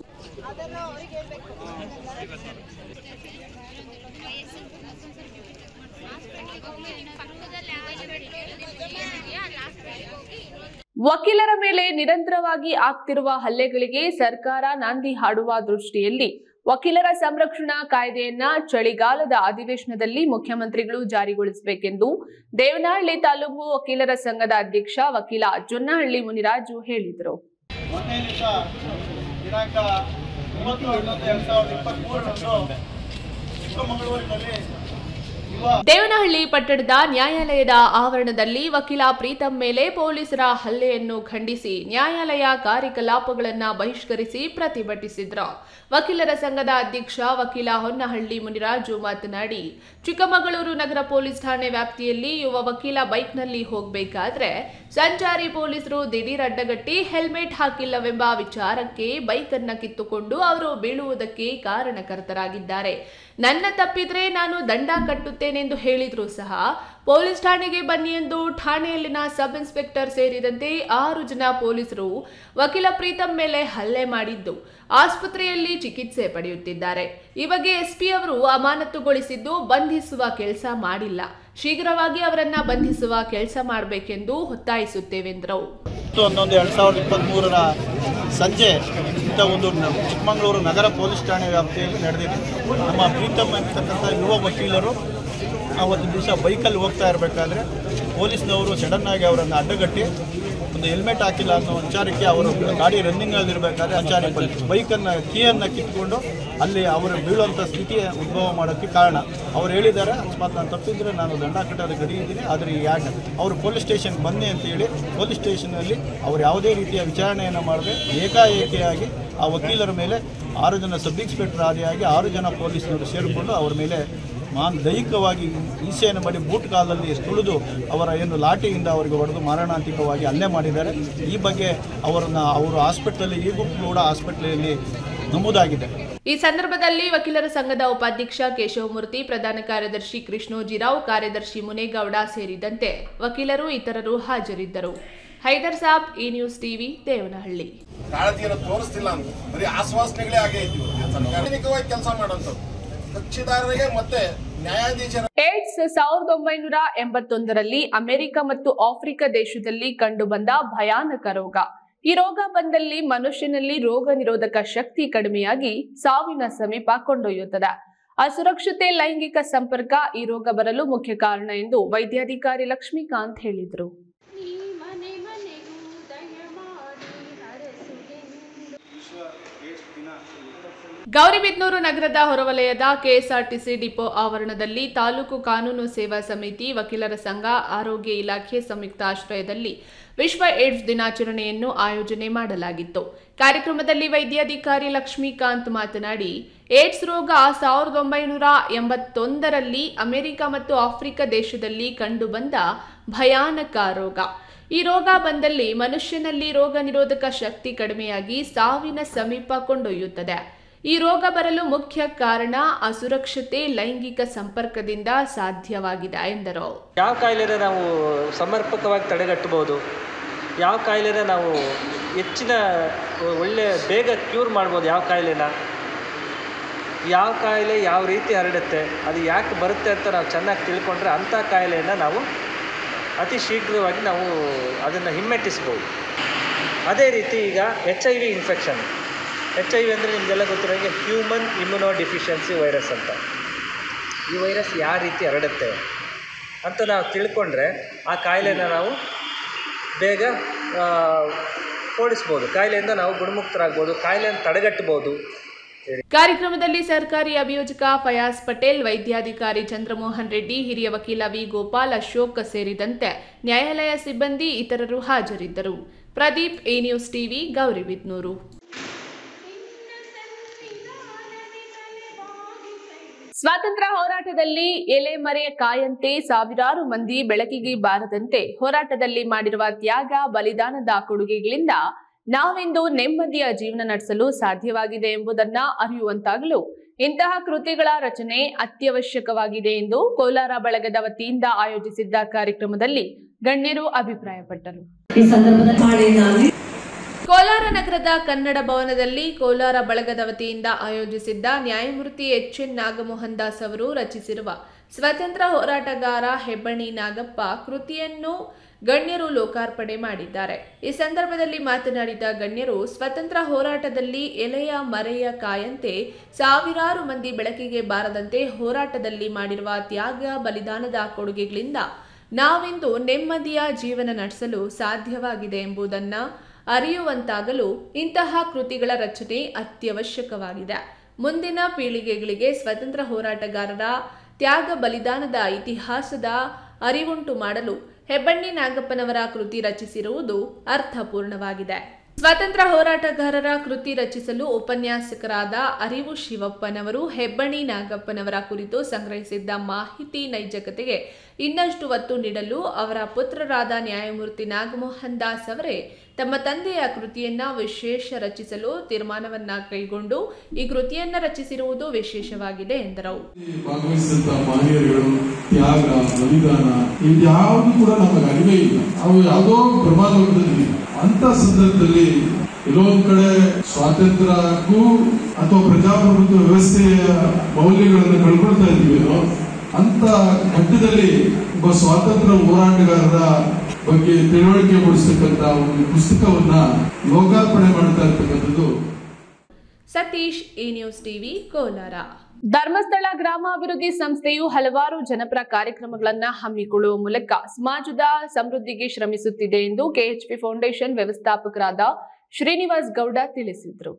Speaker 1: ವಕೀಲರ ಮೇಲೆ ನಿರಂತರವಾಗಿ ಆಗ್ತಿರುವ ಹಲ್ಲೆಗಳಿಗೆ ಸರ್ಕಾರ ನಾಂದಿ ಹಾಡುವ ದೃಷ್ಟಿಯಲ್ಲಿ ವಕೀಲರ ಸಂರಕ್ಷಣಾ ಕಾಯ್ದೆಯನ್ನ ಚಳಿಗಾಲದ ಅಧಿವೇಶನದಲ್ಲಿ ಮುಖ್ಯಮಂತ್ರಿಗಳು ಜಾರಿಗೊಳಿಸಬೇಕೆಂದು ದೇವನಹಳ್ಳಿ ತಾಲೂಕು ವಕೀಲರ ಸಂಘದ ಅಧ್ಯಕ್ಷ ವಕೀಲ ಜೊನ್ನಹಳ್ಳಿ ಮುನಿರಾಜು ಹೇಳಿದರು
Speaker 16: ಮೊನ್ನೆ ದಿವಸ ದಿನಾಂಕ ಮೂವತ್ತು ಹನ್ನೊಂದು ಎರಡು ಸಾವಿರದ ಇಪ್ಪತ್ತ್ಮೂರರಂದು ಚಿಕ್ಕಮಗಳೂರಿನಲ್ಲಿ
Speaker 1: ದೇವನಹಳ್ಳಿ ಪಟ್ಟಣದ ನ್ಯಾಯಾಲಯದ ಆವರಣದಲ್ಲಿ ವಕೀಲ ಪ್ರೀತಂ ಮೇಲೆ ಪೊಲೀಸರ ಹಲ್ಲೆಯನ್ನು ಖಂಡಿಸಿ ನ್ಯಾಯಾಲಯ ಕಾರ್ಯಕಲಾಪಗಳನ್ನು ಬಹಿಷ್ಕರಿಸಿ ಪ್ರತಿಭಟಿಸಿದ್ರು ವಕೀಲರ ಸಂಘದ ಅಧ್ಯಕ್ಷ ವಕೀಲ ಹೊನ್ನಹಳ್ಳಿ ಮುನಿರಾಜು ಮಾತನಾಡಿ ಚಿಕ್ಕಮಗಳೂರು ನಗರ ಪೊಲೀಸ್ ಠಾಣೆ ವ್ಯಾಪ್ತಿಯಲ್ಲಿ ಯುವ ವಕೀಲ ಬೈಕ್ನಲ್ಲಿ ಹೋಗಬೇಕಾದ್ರೆ ಸಂಚಾರಿ ಪೊಲೀಸರು ದಿಢೀರ್ ಅಡ್ಡಗಟ್ಟಿ ಹೆಲ್ಮೆಟ್ ಹಾಕಿಲ್ಲವೆಂಬ ವಿಚಾರಕ್ಕೆ ಬೈಕ್ ಅನ್ನ ಕಿತ್ತುಕೊಂಡು ಅವರು ಬೀಳುವುದಕ್ಕೆ ಕಾರಣಕರ್ತರಾಗಿದ್ದಾರೆ ನನ್ನ ತಪ್ಪಿದ್ರೆ ನಾನು ದಂಡ ಕಟ್ಟುತ್ತೇನೆಂದು ಹೇಳಿದ್ರು ಸಹ ಪೊಲೀಸ್ ಠಾಣೆಗೆ ಬನ್ನಿ ಎಂದು ಠಾಣೆಯಲ್ಲಿನ ಸಬ್ ಇನ್ಸ್ಪೆಕ್ಟರ್ ಸೇರಿದಂತೆ ಆರು ಜನ ಪೊಲೀಸರು ವಕೀಲ ಪ್ರೀತಂ ಮೇಲೆ ಹಲ್ಲೆ ಮಾಡಿದ್ದು ಆಸ್ಪತ್ರೆಯಲ್ಲಿ ಚಿಕಿತ್ಸೆ ಪಡೆಯುತ್ತಿದ್ದಾರೆ ಈ ಬಗ್ಗೆ ಎಸ್ಪಿ ಅವರು ಅಮಾನತುಗೊಳಿಸಿದ್ದು ಬಂಧಿಸುವ ಕೆಲಸ ಮಾಡಿಲ್ಲ ಶೀಘ್ರವಾಗಿ ಅವರನ್ನ ಬಂಧಿಸುವ ಕೆಲಸ ಮಾಡಬೇಕೆಂದು ಒತ್ತಾಯಿಸುತ್ತೇವೆಂದರು
Speaker 16: ಹತ್ತು ಹನ್ನೊಂದು ಎರಡು ಸಾವಿರದ ಇಪ್ಪತ್ತ್ಮೂರರ ಸಂಜೆ ಇಂಥ ಒಂದು ನ- ಚಿಕ್ಕಮಗಳೂರು ನಗರ ಪೊಲೀಸ್ ಠಾಣೆ ವ್ಯಾಪ್ತಿಯಲ್ಲಿ ನಡೆದಿದೆ ನಮ್ಮ ಪ್ರೀತಮ್ ಅಂತಕ್ಕಂಥ ಯುವ ವಕೀಲರು ಆವತ್ತು ದಿವಸ ಬೈಕಲ್ಲಿ ಹೋಗ್ತಾ ಇರಬೇಕಾದ್ರೆ ಪೊಲೀಸ್ನವರು ಸಡನ್ನಾಗಿ ಅವರನ್ನು ಅಡ್ಡಗಟ್ಟಿ ಒಂದು ಹೆಲ್ಮೆಟ್ ಹಾಕಿಲ್ಲ ಅನ್ನೋ ವಿಚಾರಕ್ಕೆ ಅವರು ಗಾಡಿ ರನ್ನಿಂಗಲ್ಲಿರಬೇಕಾದ್ರೆ ಸಂಚಾರಿ ಬೈಕನ್ನು ಕೀಯನ್ನು ಕಿತ್ಕೊಂಡು ಅಲ್ಲಿ ಅವರು ಬೀಳುವಂಥ ಸ್ಥಿತಿ ಉದ್ಭವ ಮಾಡೋಕ್ಕೆ ಕಾರಣ ಅವ್ರು ಹೇಳಿದ್ದಾರೆ ಅಕಸ್ಮಾತ್ ನಾನು ತಪ್ಪಿದ್ರೆ ನಾನು ದಂಡ ಕಟ್ಟೋದು ಗಡಿ ಇದ್ದೀನಿ ಆದರೆ ಯಾಕೆ ಅವರು ಪೊಲೀಸ್ ಸ್ಟೇಷನ್ ಬನ್ನಿ ಅಂತ ಹೇಳಿ ಪೊಲೀಸ್ ಸ್ಟೇಷನಲ್ಲಿ ಅವರು ಯಾವುದೇ ರೀತಿಯ ವಿಚಾರಣೆಯನ್ನು ಮಾಡದೆ ಏಕಾಏಕಿಯಾಗಿ ಆ ವಕೀಲರ ಮೇಲೆ ಆರು ಜನ ಸಬ್ ಇನ್ಸ್ಪೆಕ್ಟರ್ ಆದಿಯಾಗಿ ಆರು ಜನ ಪೊಲೀಸ್ನವರು ಸೇರಿಕೊಂಡು ಅವರ ಮೇಲೆ ಮಾನ್ ದೈಹಿಕವಾಗಿ ಹಿಂಸೆಯನ್ನು ಮಾಡಿ ಬೂಟ್ ಕಾಲದಲ್ಲಿ ತುಳಿದು ಅವರ ಏನು ಲಾಠಿಯಿಂದ ಅವರಿಗೆ ಹೊಡೆದು ಮಾರಣಾಂತಿಕವಾಗಿ ಹಲ್ಲೆ ಮಾಡಿದ್ದಾರೆ ಈ ಬಗ್ಗೆ ಅವರನ್ನು ಅವರು ಹಾಸ್ಪಿಟ್ಲಲ್ಲಿ ಈಗೂ ಕೂಡ ಹಾಸ್ಪಿಟ್ಲಲ್ಲಿ ನಮೂದಾಗಿದೆ
Speaker 1: ಈ ಸಂದರ್ಭದಲ್ಲಿ ವಕೀಲರ ಸಂಘದ ಉಪಾಧ್ಯಕ್ಷ ಕೇಶವಮೂರ್ತಿ ಪ್ರಧಾನ ಕಾರ್ಯದರ್ಶಿ ಕೃಷ್ಣೋಜಿರಾವ್ ಕಾರ್ಯದರ್ಶಿ ಮುನೇಗೌಡ ಸೇರಿದಂತೆ ವಕೀಲರು ಇತರರು ಹಾಜರಿದ್ದರು ಹೈದರ್ ಸಾಬ್ ಈ ನ್ಯೂಸ್ ಟಿವಿ ದೇವನಹಳ್ಳಿ
Speaker 17: ಕಾಳಜಿಯನ್ನು ತೋರಿಸ್ತಿಲ್ಲ ಅಂತ ಬರೀ ಆಶ್ವಾಸನೆಗಳೇ ಆಗೇ ಇದ್ವಿ ಸಾರ್ವಜನಿಕವಾಗಿ ಕೆಲಸ ಮಾಡೋಂಥದ್ದು ಕಕ್ಷಿದಾರರಿಗೆ ಮತ್ತೆ ನ್ಯಾಯಾಧೀಶರ
Speaker 1: ಏಡ್ಸ್ ಸಾವಿರದ ಒಂಬೈನೂರ ಎಂಬತ್ತೊಂದರಲ್ಲಿ ಅಮೆರಿಕ ಮತ್ತು ಆಫ್ರಿಕಾ ದೇಶದಲ್ಲಿ ಕಂಡುಬಂದ ಭಯಾನಕ ರೋಗ ಈ ರೋಗ ಬಂದಲ್ಲಿ ಮನುಷ್ಯನಲ್ಲಿ ರೋಗ ನಿರೋಧಕ ಶಕ್ತಿ ಕಡಿಮೆಯಾಗಿ ಸಾವಿನ ಸಮೀಪ ಕೊಂಡೊಯ್ಯುತ್ತದೆ ಅಸುರಕ್ಷತೆ ಲೈಂಗಿಕ ಸಂಪರ್ಕ ಈ ರೋಗ ಬರಲು ಮುಖ್ಯ ಕಾರಣ ಎಂದು ವೈದ್ಯಾಧಿಕಾರಿ ಲಕ್ಷ್ಮೀಕಾಂತ್ ಹೇಳಿದರು ಗೌರಿಬಿದನೂರು ನಗರದ ಹೊರವಲಯದ ಕೆಎಸ್ಆರ್ಟಿಸಿ ಡಿಪೋ ಆವರಣದಲ್ಲಿ ತಾಲೂಕು ಕಾನೂನು ಸೇವಾ ಸಮಿತಿ ವಕೀಲರ ಸಂಘ ಆರೋಗ್ಯ ಇಲಾಖೆ ಸಂಯುಕ್ತ ಆಶ್ರಯದಲ್ಲಿ ವಿಶ್ವ ಏಡ್ಸ್ ದಿನಾಚರಣೆಯನ್ನು ಆಯೋಜನೆ ಮಾಡಲಾಗಿತ್ತು ಕಾರ್ಯಕ್ರಮದಲ್ಲಿ ವೈದ್ಯಾಧಿಕಾರಿ ಲಕ್ಷ್ಮೀಕಾಂತ್ ಮಾತನಾಡಿ ಏಡ್ಸ್ ರೋಗ ಸಾವಿರದ ಒಂಬೈನೂರ ಎಂಬತ್ತೊಂದರಲ್ಲಿ ಅಮೆರಿಕ ಮತ್ತು ಆಫ್ರಿಕಾ ದೇಶದಲ್ಲಿ ಕಂಡುಬಂದ ಭಯಾನಕ ರೋಗ ಈ ರೋಗ ಬಂದಲ್ಲಿ ಮನುಷ್ಯನಲ್ಲಿ ರೋಗ ನಿರೋಧಕ ಶಕ್ತಿ ಕಡಿಮೆಯಾಗಿ ಸಾವಿನ ಸಮೀಪ ಕೊಂಡೊಯ್ಯುತ್ತದೆ ಈ ರೋಗ ಬರಲು ಮುಖ್ಯ ಕಾರಣ ಅಸುರಕ್ಷತೆ ಲೈಂಗಿಕ ಸಂಪರ್ಕದಿಂದ ಸಾಧ್ಯವಾಗಿದೆ ಎಂದರು
Speaker 18: ಯಾವ ಕಾಯಿಲೆನ ನಾವು ಸಮರ್ಪಕವಾಗಿ ತಡೆಗಟ್ಟಬಹುದು ಯಾವ ಕಾಯಿಲೆನ ನಾವು ಹೆಚ್ಚಿನ ಒಳ್ಳೆ ಬೇಗ ಕ್ಯೂರ್ ಮಾಡ್ಬೋದು ಯಾವ ಕಾಯಿಲೆನ ಯಾವ ಕಾಯಿಲೆ ಯಾವ ರೀತಿ ಹರಡುತ್ತೆ ಅದು ಯಾಕೆ ಬರುತ್ತೆ ಅಂತ ನಾವು ಚೆನ್ನಾಗಿ ತಿಳ್ಕೊಂಡ್ರೆ ಅಂಥ ಕಾಯಿಲೆಯನ್ನು ನಾವು ಅತಿ ಶೀಘ್ರವಾಗಿ ನಾವು ಅದನ್ನು ಹಿಮ್ಮೆಟ್ಟಿಸ್ಬೋದು ಅದೇ ರೀತಿ ಈಗ H I V infection H I V ಅಂದರೆ ನಿಮಗೆಲ್ಲ ಗೊತ್ತಿರೋಂಗೆ ಹ್ಯೂಮನ್ ಇಮ್ಯುನೋ ಡಿಫಿಷಿಯನ್ಸಿ ವೈರಸ್ ಅಂತ ಈ ವೈರಸ್ ಯಾವ ರೀತಿ ಹರಡುತ್ತೆ ಅಂತ ನಾವು ತಿಳ್ಕೊಂಡ್ರೆ ಆ ಕಾಯಿಲೆನ ನಾವು ಬೇಗ ಆ, ಓಡಿಸ್ಬೋದು ಕಾಯಿಲೆಯಿಂದ ನಾವು ಗುಣಮುಕ್ತರಾಗ್ಬೋದು ಕಾಯಿಲೆಯನ್ನು ತಡೆಗಟ್ಟಬೋದು
Speaker 1: ಕಾರ್ಯಕ್ರಮದಲ್ಲಿ ಸರ್ಕಾರಿ ಅಭಿಯೋಜಕ ಫಯಾಜ್ ಪಟೇಲ್ ವೈದ್ಯಾಧಿಕಾರಿ ಚಂದ್ರಮೋಹನ್ ರೆಡ್ಡಿ ಹಿರಿಯ ವಕೀಲ ವಿ ಗೋಪಾಲ್ ಅಶೋಕ್ ಸೇರಿದಂತೆ ನ್ಯಾಯಾಲಯ ಸಿಬ್ಬಂದಿ ಇತರರು ಹಾಜರಿದ್ದರು Pradeep A news TV Gauribidanur ಸ್ವಾತಂತ್ರ್ಯ ಹೋರಾಟದಲ್ಲಿ ಎಲೆ ಮರೆಯ ಕಾಯಂತೆ ಸಾವಿರಾರು ಮಂದಿ ಬೆಳಕಿಗೆ ಬಾರದಂತೆ ಹೋರಾಟದಲ್ಲಿ ಮಾಡಿರುವ ತ್ಯಾಗ ಬಲಿದಾನದ ಕೊಡುಗೆಗಳಿಂದ ನಾವಿಂದು ನೆಮ್ಮದಿಯ ಜೀವನ ನಡೆಸಲು ಸಾಧ್ಯವಾಗಿದೆ ಎಂಬುದನ್ನ ಅರಿಯುವಂತಾಗಲು ಇಂತಹ ಕೃತಿಗಳ ರಚನೆ ಅತ್ಯವಶ್ಯಕವಾಗಿದೆ ಎಂದು ಕೋಲಾರ ಬಳಗದ ವತಿಯಿಂದ ಆಯೋಜಿಸಿದ್ದ ಕಾರ್ಯಕ್ರಮದಲ್ಲಿ ಗಣ್ಯರು ಅಭಿಪ್ರಾಯಪಟ್ಟರು
Speaker 19: ಈ ಸಂದರ್ಭದಲ್ಲಿ
Speaker 1: ಕೋಲಾರ ನಗರದ ಕನ್ನಡ ಭವನದಲ್ಲಿ ಕೋಲಾರ ಬಳಗದ ವತಿಯಿಂದ ಆಯೋಜಿಸಿದ್ದ ನ್ಯಾಯಮೂರ್ತಿ ಎಚ್ ಎನ್ ನಾಗಮೋಹನ್ ದಾಸ್ ಅವರು ರಚಿಸಿರುವ ಸ್ವತಂತ್ರ ಹೋರಾಟಗಾರ ಹೆಬ್ಬಣಿ ನಾಗಪ್ಪ ಕೃತಿಯನ್ನು ಗಣ್ಯರು ಲೋಕಾರ್ಪಣೆ ಮಾಡಿದ್ದಾರೆ ಈ ಸಂದರ್ಭದಲ್ಲಿ ಮಾತನಾಡಿದ ಗಣ್ಯರು ಸ್ವತಂತ್ರ ಹೋರಾಟದಲ್ಲಿ ಎಲೆಯ ಮರೆಯ ಕಾಯಂತೆ ಸಾವಿರಾರು ಮಂದಿ ಬೆಳಕಿಗೆ ಬಾರದಂತೆ ಹೋರಾಟದಲ್ಲಿ ಮಾಡಿರುವ ತ್ಯಾಗ ಬಲಿದಾನದ ಕೊಡುಗೆಗಳಿಂದ ನಾವಿಂದು ನೆಮ್ಮದಿಯ ಜೀವನ ನಡೆಸಲು ಸಾಧ್ಯವಾಗಿದೆ ಎಂಬುದನ್ನ ಅರಿಯುವಂತಾಗಲು ಇಂತಹ ಕೃತಿಗಳ ರಚನೆ ಅತ್ಯವಶ್ಯಕವಾಗಿದೆ ಮುಂದಿನ ಪೀಳಿಗೆಗಳಿಗೆ ಸ್ವತಂತ್ರ ಹೋರಾಟಗಾರರ ತ್ಯಾಗ ಬಲಿದಾನದ ಇತಿಹಾಸದ ಅರಿವುಂಟು ಮಾಡಲು ಹೆಬ್ಬಣ್ಣಿ ನಾಗಪ್ಪನವರ ಕೃತಿ ರಚಿಸಿರುವುದು ಅರ್ಥಪೂರ್ಣವಾಗಿದೆ ಸ್ವಾತಂತ್ರ್ಯ ಹೋರಾಟಗಾರರ ಕೃತಿ ರಚಿಸಲು ಉಪನ್ಯಾಸಕರಾದ ಅರಿವು ಶಿವಪ್ಪನವರು ಹೆಬ್ಬಣಿ ನಾಗಪ್ಪನವರ ಕುರಿತು ಸಂಗ್ರಹಿಸಿದ್ದ ಮಾಹಿತಿ ನೈಜಕತೆಗೆ ಇನ್ನಷ್ಟು ಒತ್ತು ನೀಡಲು ಅವರ ಪುತ್ರರಾದ ನ್ಯಾಯಮೂರ್ತಿ ನಾಗಮೋಹನ್ ದಾಸ್ ಅವರೇ ತಮ್ಮ ತಂದೆಯ ಕೃತಿಯನ್ನ ವಿಶೇಷ ರಚಿಸಲು ತೀರ್ಮಾನವನ್ನ ಕೈಗೊಂಡು ಈ ಕೃತಿಯನ್ನ ರಚಿಸಿರುವುದು ವಿಶೇಷವಾಗಿದೆ ಎಂದರು
Speaker 20: ಭಾಗವಹಿಸಿದಂತ ಮಹನೀಯರುಗಳು ತ್ಯಾಗ ಬಲಿದಾನ ಇದ್ಯಾವುದು ಕೂಡ ನಮಗೆ ಅರಿವೇ ಇಲ್ಲ ಅವು ಯಾವುದೋ ಪ್ರಮಾದದಲ್ಲಿ ಅಂತ ಸಂದರ್ಭದಲ್ಲಿ ಎಲ್ಲೋ ಒಂದ್ ಕಡೆ ಸ್ವಾತಂತ್ರ್ಯಕ್ಕೂ ಅಥವಾ ಪ್ರಜಾಪ್ರಭುತ್ವ ವ್ಯವಸ್ಥೆಯ ಮೌಲ್ಯಗಳನ್ನು ಕಳ್ಕೊಳ್ತಾ ಇದೀವೇನೋ ಅಂತ ಘಟ್ಟದಲ್ಲಿ ಒಬ್ಬ ಸ್ವಾತಂತ್ರ್ಯ ಹೋರಾಟಗಾರರ ಬಗ್ಗೆ ತಿಳುವಳಿಕೆ ಮೂಡಿಸ್ತಕ್ಕಂತ ಒಂದು ಪುಸ್ತಕವನ್ನ ಲೋಕಾರ್ಪಣೆ ಮಾಡ್ತಾ ಇರ್ತಕ್ಕಂಥದ್ದು
Speaker 1: ಸತೀಶ್ ಈ ನ್ಯೂಸ್ ಟಿವಿ ಕೋಲಾರ ಧರ್ಮಸ್ಥಳ ಗ್ರಾಮಾಭಿವೃದ್ಧಿ ಸಂಸ್ಥೆಯು ಹಲವಾರು ಜನಪರ ಕಾರ್ಯಕ್ರಮಗಳನ್ನು ಹಮ್ಮಿಕೊಳ್ಳುವ ಮೂಲಕ ಸಮಾಜದ ಸಮೃದ್ಧಿಗೆ ಶ್ರಮಿಸುತ್ತಿದೆ ಎಂದು ಕೆಎಚ್ಪಿ ಫೌಂಡೇಶನ್ ವ್ಯವಸ್ಥಾಪಕರಾದ ಶ್ರೀನಿವಾಸ್ ಗೌಡ ತಿಳಿಸಿದರು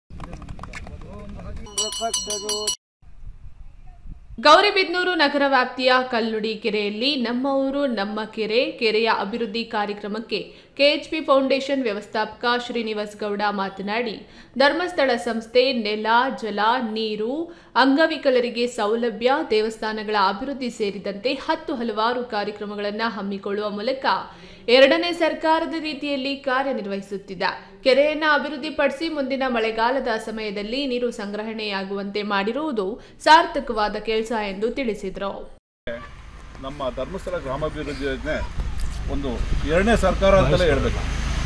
Speaker 1: ಗೌರಿಬಿದನೂರು ನಗರ ವ್ಯಾಪ್ತಿಯ ಕಲ್ಲುಡಿ ಕೆರೆಯಲ್ಲಿ ನಮ್ಮ ಊರು ನಮ್ಮ ಕೆರೆ ಕೆರೆಯ ಅಭಿವೃದ್ಧಿ ಕಾರ್ಯಕ್ರಮಕ್ಕೆ ಕೆಎಚ್ಪಿ ಫೌಂಡೇಶನ್ ವ್ಯವಸ್ಥಾಪಕ ಶ್ರೀನಿವಾಸ್ ಗೌಡ ಮಾತನಾಡಿ ಧರ್ಮಸ್ಥಳ ಸಂಸ್ಥೆ ನೆಲ ಜಲ ನೀರು ಅಂಗವಿಕಲರಿಗೆ ಸೌಲಭ್ಯ ದೇವಸ್ಥಾನಗಳ ಅಭಿವೃದ್ಧಿ ಸೇರಿದಂತೆ ಹತ್ತು ಹಲವಾರು ಕಾರ್ಯಕ್ರಮಗಳನ್ನು ಹಮ್ಮಿಕೊಳ್ಳುವ ಮೂಲಕ ಎರಡನೇ ಸರ್ಕಾರದ ರೀತಿಯಲ್ಲಿ ಕಾರ್ಯನಿರ್ವಹಿಸುತ್ತಿದೆ ಕೆರೆಯನ್ನು ಅಭಿವೃದ್ಧಿಪಡಿಸಿ ಮುಂದಿನ ಮಳೆಗಾಲದ ಸಮಯದಲ್ಲಿ ನೀರು ಸಂಗ್ರಹಣೆಯಾಗುವಂತೆ ಮಾಡಿರುವುದು ಸಾರ್ಥಕವಾದ ಕೆಲಸ ಎಂದು ತಿಳಿಸಿದರು
Speaker 21: ನಮ್ಮ ಧರ್ಮಸ್ಥಳ ಗ್ರಾಮಾಭಿವೃದ್ಧಿ ಯೋಜನೆ ಒಂದು ಎರಡನೇ ಸರ್ಕಾರ ಅಂತಲೇ ಹೇಳಬೇಕು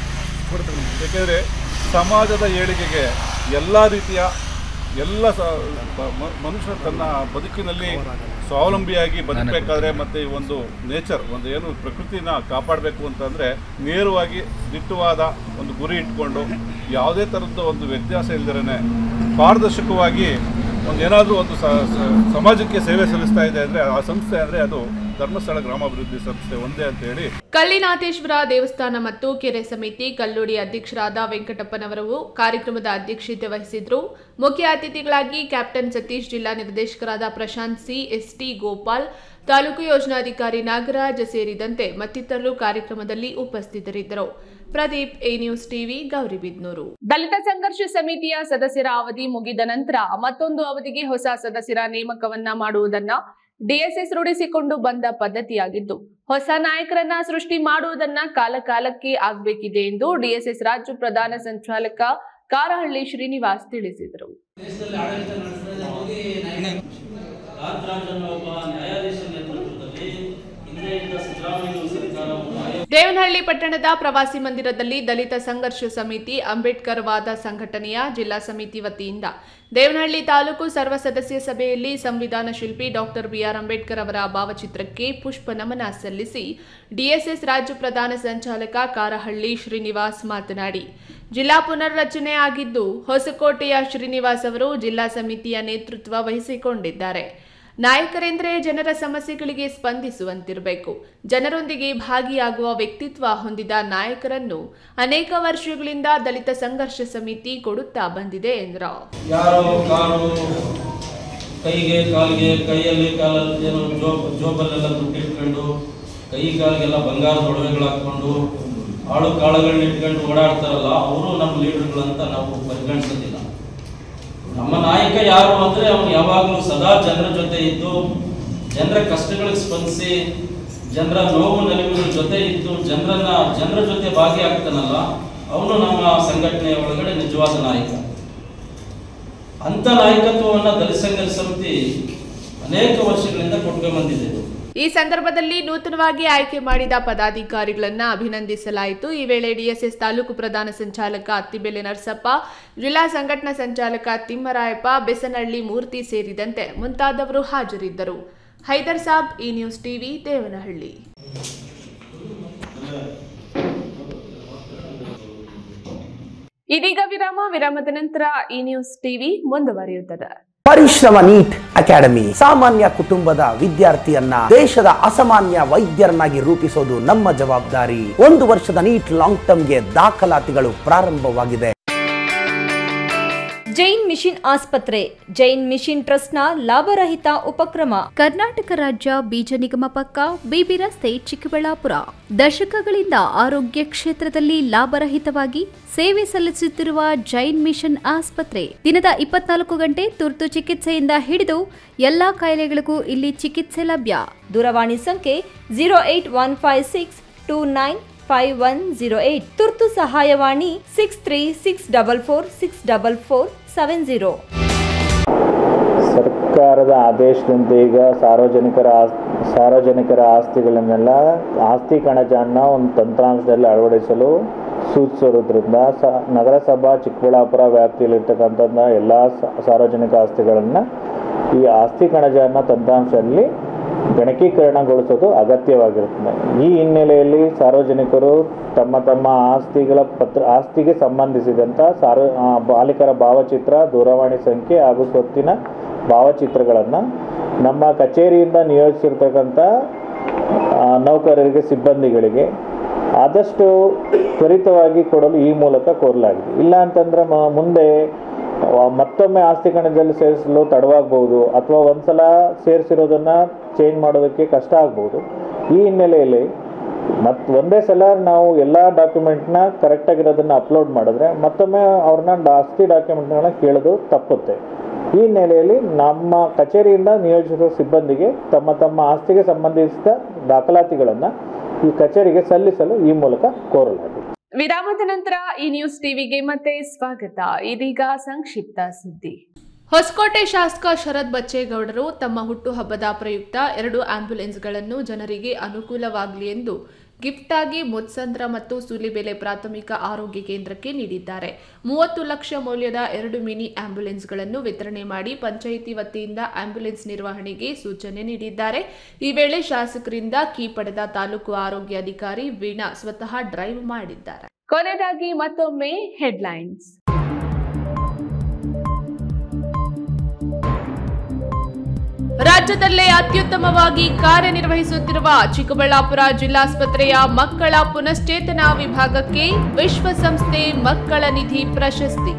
Speaker 21: ಏಕೆಂದರೆ ಸಮಾಜದ ಏಳಿಗೆಗೆ ಎಲ್ಲ ರೀತಿಯ ಎಲ್ಲ ಸ ಬ- ಮ- ಮನುಷ್ಯ ತನ್ನ ಬದುಕಿನಲ್ಲಿ ಸ್ವಾವಲಂಬಿಯಾಗಿ ಬದುಕಬೇಕಾದ್ರೆ ಮತ್ತು ಈ ಒಂದು ನೇಚರ್ ಒಂದು ಏನು ಪ್ರಕೃತಿನ ಕಾಪಾಡಬೇಕು ಅಂತಂದರೆ ನೇರವಾಗಿ ದಿಟ್ಟವಾದ ಒಂದು ಗುರಿ ಇಟ್ಕೊಂಡು ಯಾವುದೇ ಥರದ್ದು ಒಂದು ವ್ಯತ್ಯಾಸ ಇಲ್ದಿರೇ ಪಾರದರ್ಶಕವಾಗಿ ಒಂದು ಏನಾದರೂ ಒಂದು ಸ- ಸ- ಸಮಾಜಕ್ಕೆ ಸೇವೆ ಸಲ್ಲಿಸ್ತಾ ಇದೆ ಅಂದರೆ ಆ ಸಂಸ್ಥೆ ಅಂದರೆ ಅದು ಧರ್ಮಸ್ಥಳ ಗ್ರಾಮಾಭಿವೃದ್ಧಿ ಸಂಸ್ಥೆ ಒಂದೇ ಅಂತ ಹೇಳಿ
Speaker 1: ಕಲ್ಲಿನಾಥೇಶ್ವರ ದೇವಸ್ಥಾನ ಮತ್ತು ಕೆರೆ ಸಮಿತಿ ಕಲ್ಲುಡಿ ಅಧ್ಯಕ್ಷರಾದ ವೆಂಕಟಪ್ಪನವರು ಕಾರ್ಯಕ್ರಮದ ಅಧ್ಯಕ್ಷತೆ ವಹಿಸಿದ್ರು ಮುಖ್ಯ ಅತಿಥಿಗಳಾಗಿ ಕ್ಯಾಪ್ಟನ್ ಸತೀಶ್ ಜಿಲ್ಲಾ ನಿರ್ದೇಶಕರಾದ ಪ್ರಶಾಂತ್ ಸಿ ಎಸ್ಟಿ ಗೋಪಾಲ್ ತಾಲೂಕು ಯೋಜನಾಧಿಕಾರಿ ನಾಗರಾಜ್ ಸೇರಿದಂತೆ ಮತ್ತಿತರರು ಕಾರ್ಯಕ್ರಮದಲ್ಲಿ ಉಪಸ್ಥಿತರಿದ್ದರು Pradeep A news TV Gauribidanur Dalit Sangharsha ಸಮಿತಿಯ ಸದಸ್ಯರ ಅವಧಿ ಮುಗಿದ ನಂತರ ಮತ್ತೊಂದು ಅವಧಿಗೆ ಹೊಸ ಸದಸ್ಯರ ನೇಮಕವನ್ನ ಮಾಡುವುದನ್ನ ಡಿಎಸ್ಎಸ್ ರೂಢಿಸಿಕೊಂಡು ಬಂದ ಪದ್ಧತಿಯಾಗಿದ್ದು ಹೊಸ ನಾಯಕರನ್ನ ಸೃಷ್ಟಿ ಮಾಡುವುದನ್ನ ಕಾಲಕಾಲಕ್ಕೆ ಆಗಬೇಕಿದೆ ಎಂದು ಡಿಎಸ್ಎಸ್ ರಾಜ್ಯ ಪ್ರಧಾನ ಸಂಚಾಲಕ ಕಾರಹಳ್ಳಿ ಶ್ರೀನಿವಾಸ್ ತಿಳಿಸಿದರು
Speaker 22: ದೇಶದಲ್ಲಿ ಆಡಳಿತ ನಡೆಸಿದ ಹೋಗಿ ಕಾಂತರಾಜ್ ಅನ್ನೋ ಒಬ್ಬ ನ್ಯಾಯಾಧೀಶ ನೇತೃತ್ವದಲ್ಲಿ ಹಿಂದೆ ಇದ್ದ ಸಿದ್ದರಾಮಯ್ಯ ಸರ್ಕಾರವನ್ನು ಆಯೋಗ
Speaker 1: ದೇವನಹಳ್ಳಿ ಪಟ್ಟಣದ ಪ್ರವಾಸಿ ಮಂದಿರದಲ್ಲಿ ದಲಿತ ಸಂಘರ್ಷ ಸಮಿತಿ ಅಂಬೇಡ್ಕರ್ ವಾದ ಸಂಘಟನೆಯ ಜಿಲ್ಲಾ ಸಮಿತಿ ವತಿಯಿಂದ ದೇವನಹಳ್ಳಿ ತಾಲೂಕು ಸರ್ವ ಸದಸ್ಯ ಸಭೆಯಲ್ಲಿ ಸಂವಿಧಾನ ಶಿಲ್ಪಿ ಡಾಕ್ಟರ್ ಬಿಆರ್ ಅಂಬೇಡ್ಕರ್ ಅವರ ಭಾವಚಿತ್ರಕ್ಕೆ ಪುಷ್ಪ ನಮನ ಸಲ್ಲಿಸಿ ಡಿಎಸ್ಎಸ್ ರಾಜ್ಯ ಪ್ರಧಾನ ಸಂಚಾಲಕ ಕಾರಹಳ್ಳಿ ಶ್ರೀನಿವಾಸ್ ಮಾತನಾಡಿ ಜಿಲ್ಲಾ ಪುನರ್ರಚನೆ ಆಗಿದ್ದು ಹೊಸಕೋಟೆಯ ಶ್ರೀನಿವಾಸ್ ಅವರು ಜಿಲ್ಲಾ ಸಮಿತಿಯ ನೇತೃತ್ವ ವಹಿಸಿಕೊಂಡಿದ್ದಾರೆ ನಾಯಕರೆಂದರೆ ಜನರ ಸಮಸ್ಯೆಗಳಿಗೆ ಸ್ಪಂದಿಸುವಂತಿರಬೇಕು ಜನರೊಂದಿಗೆ ಭಾಗಿಯಾಗುವ ವ್ಯಕ್ತಿತ್ವ ಹೊಂದಿದ ನಾಯಕರನ್ನು ಅನೇಕ ವರ್ಷಗಳಿಂದ ದಲಿತ ಸಂಘರ್ಷ ಸಮಿತಿ ಕೊಡುತ್ತಾ ಬಂದಿದೆ ಎಂದರು
Speaker 22: ಯಾರೋ ಕಾರು ಕೈಗೆ ಕಾಲಿಗೆ ಕೈಯಲ್ಲಿ ಕಾಲಲ್ಲಿ ಏನೋ ಜೋಬ್ ಜೋಬಲ್ಲೆಲ್ಲ ದುಡ್ಡು ಇಟ್ಕೊಂಡು ಕೈ ಕಾಲಿಗೆಲ್ಲ ಬಂಗಾರದ ಒಡವೆಗಳು ಹಾಕೊಂಡು ಆಳು ಕಾಳುಗಳನ್ನ ಇಟ್ಕೊಂಡು ಓಡಾಡ್ತಾರಲ್ಲ ಅವರು ನಮ್ಮ ಲೀಡರ್ಗಳು ಅಂತ ನಾವು ಪರಿಗಣಿಸೋದಿಲ್ಲ ನಮ್ಮ ನಾಯಕ ಯಾರು ಅಂದ್ರೆ ಅವನು ಯಾವಾಗಲೂ ಸದಾ ಜನರ ಜೊತೆ ಇದ್ದು ಜನರ ಕಷ್ಟಗಳಿಗೆ ಸ್ಪಂದಿಸಿ ಜನರ ನೋವು ನಲಿವುಗಳ ಜೊತೆ ಇದ್ದು ಜನರನ್ನ ಜನರ ಜೊತೆ ಭಾಗಿಯಾಗ್ತಾನಲ್ಲ ಅವನು ನಮ್ಮ ಸಂಘಟನೆಯ ಒಳಗಡೆ ನಿಜವಾದ ನಾಯಕ ಅಂತ ನಾಯಕತ್ವವನ್ನ ದಲಿತ ಸಂಘರ್ಷ ಸಮಿತಿ ಅನೇಕ ವರ್ಷಗಳಿಂದ ಕೊಟ್ಕೊಂಡು ಬಂದಿದೆ
Speaker 1: ಈ ಸಂದರ್ಭದಲ್ಲಿ ನೂತನವಾಗಿ ಆಯ್ಕೆ ಮಾಡಿದ ಪದಾಧಿಕಾರಿಗಳನ್ನು ಅಭಿನಂದಿಸಲಾಯಿತು ಈ ವೇಳೆ ಡಿಎಸ್ಎಸ್ ತಾಲೂಕು ಪ್ರಧಾನ ಸಂಚಾಲಕ ಅತ್ತಿಬೆಲೆ ನರಸಪ್ಪ ಜಿಲ್ಲಾ ಸಂಘಟನಾ ಸಂಚಾಲಕ ತಿಮ್ಮರಾಯಪ್ಪ ಬೆಸನಹಳ್ಳಿ ಮೂರ್ತಿ ಸೇರಿದಂತೆ ಮುಂತಾದವರು ಹಾಜರಿದ್ದರು ಹೈದರ್ ಸಾಬ್ ಈ ನ್ಯೂಸ್ ಟಿವಿ ದೇವನಹಳ್ಳಿ ಇದೀಗ ವಿರಾಮ ವಿರಾಮದ ನಂತರ ಈ ನ್ಯೂಸ್ ಟಿವಿ ಮುಂದುವರಿಯುತ್ತದೆ
Speaker 23: ಪರಿಶ್ರಮ ನೀಟ್ ಅಕಾಡೆಮಿ ಸಾಮಾನ್ಯ ಕುಟುಂಬದ ವಿದ್ಯಾರ್ಥಿಯನ್ನ ದೇಶದ ಅಸಾಮಾನ್ಯ ವೈದ್ಯರನ್ನಾಗಿ ರೂಪಿಸೋದು ನಮ್ಮ ಜವಾಬ್ದಾರಿ ಒಂದು ವರ್ಷದ ನೀಟ್ ಲಾಂಗ್ ಟರ್ಮ್ಗೆ ದಾಖಲಾತಿಗಳು ಪ್ರಾರಂಭವಾಗಿದೆ
Speaker 2: ಜೈನ್ ಮಿಷನ್ ಆಸ್ಪತ್ರೆ ಜೈನ್ ಮಿಷನ್ ಟ್ರಸ್ಟ್ನ ಲಾಭರಹಿತ ಉಪಕ್ರಮ
Speaker 3: ಕರ್ನಾಟಕ ರಾಜ್ಯ ಬೀಜ ನಿಗಮ ಪಕ್ಕ ಬಿಬಿ ರಸ್ತೆ ಚಿಕ್ಕಬಳ್ಳಾಪುರ ದಶಕಗಳಿಂದ ಆರೋಗ್ಯ ಕ್ಷೇತ್ರದಲ್ಲಿ ಲಾಭರಹಿತವಾಗಿ ಸೇವೆ ಸಲ್ಲಿಸುತ್ತಿರುವ ಜೈನ್ ಮಿಷನ್ ಆಸ್ಪತ್ರೆ ದಿನದ ಇಪ್ಪತ್ನಾಲ್ಕು ಗಂಟೆ ತುರ್ತು ಚಿಕಿತ್ಸೆಯಿಂದ ಹಿಡಿದು ಎಲ್ಲಾ ಕಾಯಿಲೆಗಳಿಗೂ ಇಲ್ಲಿ ಚಿಕಿತ್ಸೆ ಲಭ್ಯ
Speaker 2: ದೂರವಾಣಿ ಸಂಖ್ಯೆ zero eight one five six two nine five one zero eight ತುರ್ತು ಸಹಾಯವಾಣಿ six three six double four six double four seven zero
Speaker 4: ಸರ್ಕಾರದ ಆದೇಶದಂತೆ ಈಗ ಸಾರ್ವಜನಿಕರ ಆಸ್- ಸಾರ್ವಜನಿಕರ ಆಸ್ತಿಗಳನ್ನೆಲ್ಲ ಆಸ್ತಿ ಕಣಜಾನ ಒಂದು ತಂತ್ರಾಂಶದಲ್ಲಿ ಅಳವಡಿಸಲು ಸೂಚಿಸಿರೋದ್ರಿಂದ ಸ ನಗರಸಭಾ ಚಿಕ್ಕಬಳ್ಳಾಪುರ ವ್ಯಾಪ್ತಿಯಲ್ಲಿರ್ತಕ್ಕಂಥ ಎಲ್ಲ ಸಾರ್ವಜನಿಕ ಆಸ್ತಿಗಳನ್ನು ಈ ಆಸ್ತಿ ಕಣಜಾನ ತಂತ್ರಾಂಶದಲ್ಲಿ ಗಣಕೀಕರಣಗೊಳಿಸೋದು ಅಗತ್ಯವಾಗಿರುತ್ತದೆ ಈ ಹಿನ್ನೆಲೆಯಲ್ಲಿ ಸಾರ್ವಜನಿಕರು ತಮ್ಮ ತಮ್ಮ ಆಸ್ತಿಗಳ ಪತ್ರ ಆಸ್ತಿಗೆ ಸಂಬಂಧಿಸಿದಂಥ ಸಾರ್ವ ಆ, ಬಾಲಿಕರ ಭಾವಚಿತ್ರ ದೂರವಾಣಿ ಸಂಖ್ಯೆ ಹಾಗೂ ಸ್ವತ್ತಿನ ಭಾವಚಿತ್ರಗಳನ್ನು ನಮ್ಮ ಕಚೇರಿಯಿಂದ ನಿಯೋಜಿಸಿರ್ತಕ್ಕಂಥ ಆ, ನೌಕರರಿಗೆ ಸಿಬ್ಬಂದಿಗಳಿಗೆ ಆದಷ್ಟು ತ್ವರಿತವಾಗಿ ಕೊಡಲು ಈ ಮೂಲಕ ಕೋರಲಾಗಿದೆ ಇಲ್ಲ ಅಂತಂದ್ರೆ ಮ- ಮುಂದೆ ಆ, ಮತ್ತೊಮ್ಮೆ ಆಸ್ತಿ ಕಣದಲ್ಲಿ ಸೇರಿಸಲು ತಡವಾಗಬಹುದು ಅಥವಾ ಒಂದ್ಸಲ ಸೇರಿಸಿರೋದನ್ನ ಚೇಂಜ್ ಮಾಡೋದಕ್ಕೆ ಕಷ್ಟ ಆಗ್ಬೋದು ಈ ಹಿನ್ನೆಲೆಯಲ್ಲಿ ಮತ್ತು ಒಂದೇ ಸಲ ನಾವು ಎಲ್ಲ ಡಾಕ್ಯುಮೆಂಟ್ನ ಕರೆಕ್ಟಾಗಿರೋದನ್ನ ಅಪ್ಲೋಡ್ ಮಾಡಿದ್ರೆ ಮತ್ತೊಮ್ಮೆ ಅವ್ರನ್ನ ಆಸ್ತಿ ಡಾಕ್ಯುಮೆಂಟ್ಗಳನ್ನ ಕೇಳೋದು ತಪ್ಪುತ್ತೆ ಈ ಹಿನ್ನೆಲೆಯಲ್ಲಿ ನಮ್ಮ ಕಚೇರಿಯಿಂದ ನಿಯೋಜಿಸಿದ ಸಿಬ್ಬಂದಿಗೆ ತಮ್ಮ ತಮ್ಮ ಆಸ್ತಿಗೆ ಸಂಬಂಧಿಸಿದ ದಾಖಲಾತಿಗಳನ್ನು ಈ ಕಚೇರಿಗೆ ಸಲ್ಲಿಸಲು ಈ ಮೂಲಕ ಕೋರಲಾಗಿದೆ
Speaker 1: ವಿರಾಮದ ನಂತರ ಈ ನ್ಯೂಸ್ ಟಿವಿಗೆ ಮತ್ತೆ ಸ್ವಾಗತ ಇದೀಗ ಸಂಕ್ಷಿಪ್ತ ಸುದ್ದಿ ಹೊಸಕೋಟೆ ಶಾಸಕ ಶರತ್ ಬಚ್ಚೇಗೌಡರು ತಮ್ಮ ಹುಟ್ಟುಹಬ್ಬದ ಪ್ರಯುಕ್ತ ಎರಡು ಆಂಬ್ಯುಲೆನ್ಸ್ಗಳನ್ನು ಜನರಿಗೆ ಅನುಕೂಲವಾಗಲಿ ಎಂದು ಗಿಫ್ಟ್ ಆಗಿ ಮುತ್ಸಂದ್ರ ಮತ್ತು ಸೂಲಿಬೆಲೆ ಪ್ರಾಥಮಿಕ ಆರೋಗ್ಯ ಕೇಂದ್ರಕ್ಕೆ ನೀಡಿದ್ದಾರೆ ಮೂವತ್ತು ಲಕ್ಷ ಮೌಲ್ಯದ ಎರಡು ಮಿನಿ ಆಂಬ್ಯುಲೆನ್ಸ್ಗಳನ್ನು ವಿತರಣೆ ಮಾಡಿ ಪಂಚಾಯಿತಿ ವತಿಯಿಂದ ಆಂಬ್ಯುಲೆನ್ಸ್ ನಿರ್ವಹಣೆಗೆ ಸೂಚನೆ ನೀಡಿದ್ದಾರೆ ಈ ವೇಳೆ ಶಾಸಕರಿಂದ ಕೀ ಪಡೆದ ತಾಲೂಕು ಆರೋಗ್ಯ ಅಧಿಕಾರಿ ವೀಣಾ ಸ್ವತಃ ಡ್ರೈವ್ ಮಾಡಿದ್ದಾರೆ ಕೊನೆಯದಾಗಿ ಮತ್ತೊಮ್ಮೆ ಹೆಡ್ಲೈನ್ಸ್ ರಾಜ್ಯದಲ್ಲೇ ಅತ್ಯುತ್ತಮವಾಗಿ ಕಾರ್ಯನಿರ್ವಹಿಸುತ್ತಿರುವ ಚಿಕ್ಕಬಳ್ಳಾಪುರ ಜಿಲ್ಲಾಸ್ಪತ್ರೆಯ ಮಕ್ಕಳ ಪುನಶ್ಚೇತನ ವಿಭಾಗಕ್ಕೆ ವಿಶ್ವಸಂಸ್ಥೆ ಮಕ್ಕಳ ನಿಧಿ ಪ್ರಶಸ್ತಿ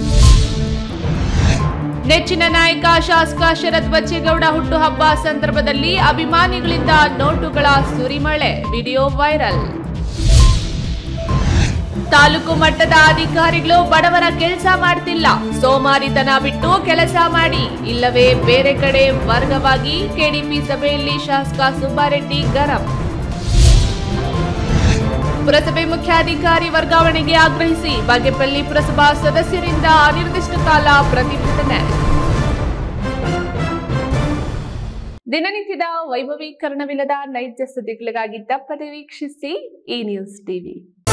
Speaker 1: ನೆಚ್ಚಿನ ನಾಯಕ ಶಾಸಕ ಶರತ್ ಬಚ್ಚೇಗೌಡ ಹುಟ್ಟುಹಬ್ಬ ಸಂದರ್ಭದಲ್ಲಿ ಅಭಿಮಾನಿಗಳಿಂದ ನೋಟುಗಳ ಸುರಿಮಳೆ ವಿಡಿಯೋ ವೈರಲ್ ತಾಲೂಕು ಮಟ್ಟದ ಅಧಿಕಾರಿಗಳು ಬಡವರ ಕೆಲಸ ಮಾಡ್ತಿಲ್ಲ ಸೋಮಾರಿತನ ಬಿಟ್ಟು ಕೆಲಸ ಮಾಡಿ ಇಲ್ಲವೇ ಬೇರೆ ಕಡೆ ವರ್ಗವಾಗಿ ಕೆಡಿಪಿ ಸಭೆಯಲ್ಲಿ ಶಾಸಕ ಸುಬ್ಬಾರೆಡ್ಡಿ ಗರಂ ಪುರಸಭೆ ಮುಖ್ಯಾಧಿಕಾರಿ ವರ್ಗಾವಣೆಗೆ ಆಗ್ರಹಿಸಿ ಬಾಗೇಪಲ್ಲಿ ಪುರಸಭಾ ಸದಸ್ಯರಿಂದ ಅನಿರ್ದಿಷ್ಟ ಕಾಲ ಪ್ರತಿಭಟನೆ ದಿನನಿತ್ಯದ ವೈಭವೀಕರಣವಿಲ್ಲದ ನೈಜ ಸುದ್ದಿಗಳಿಗಾಗಿ ತಪ್ಪದೆ ವೀಕ್ಷಿಸಿ ಈ ನ್ಯೂಸ್ ಟಿವಿ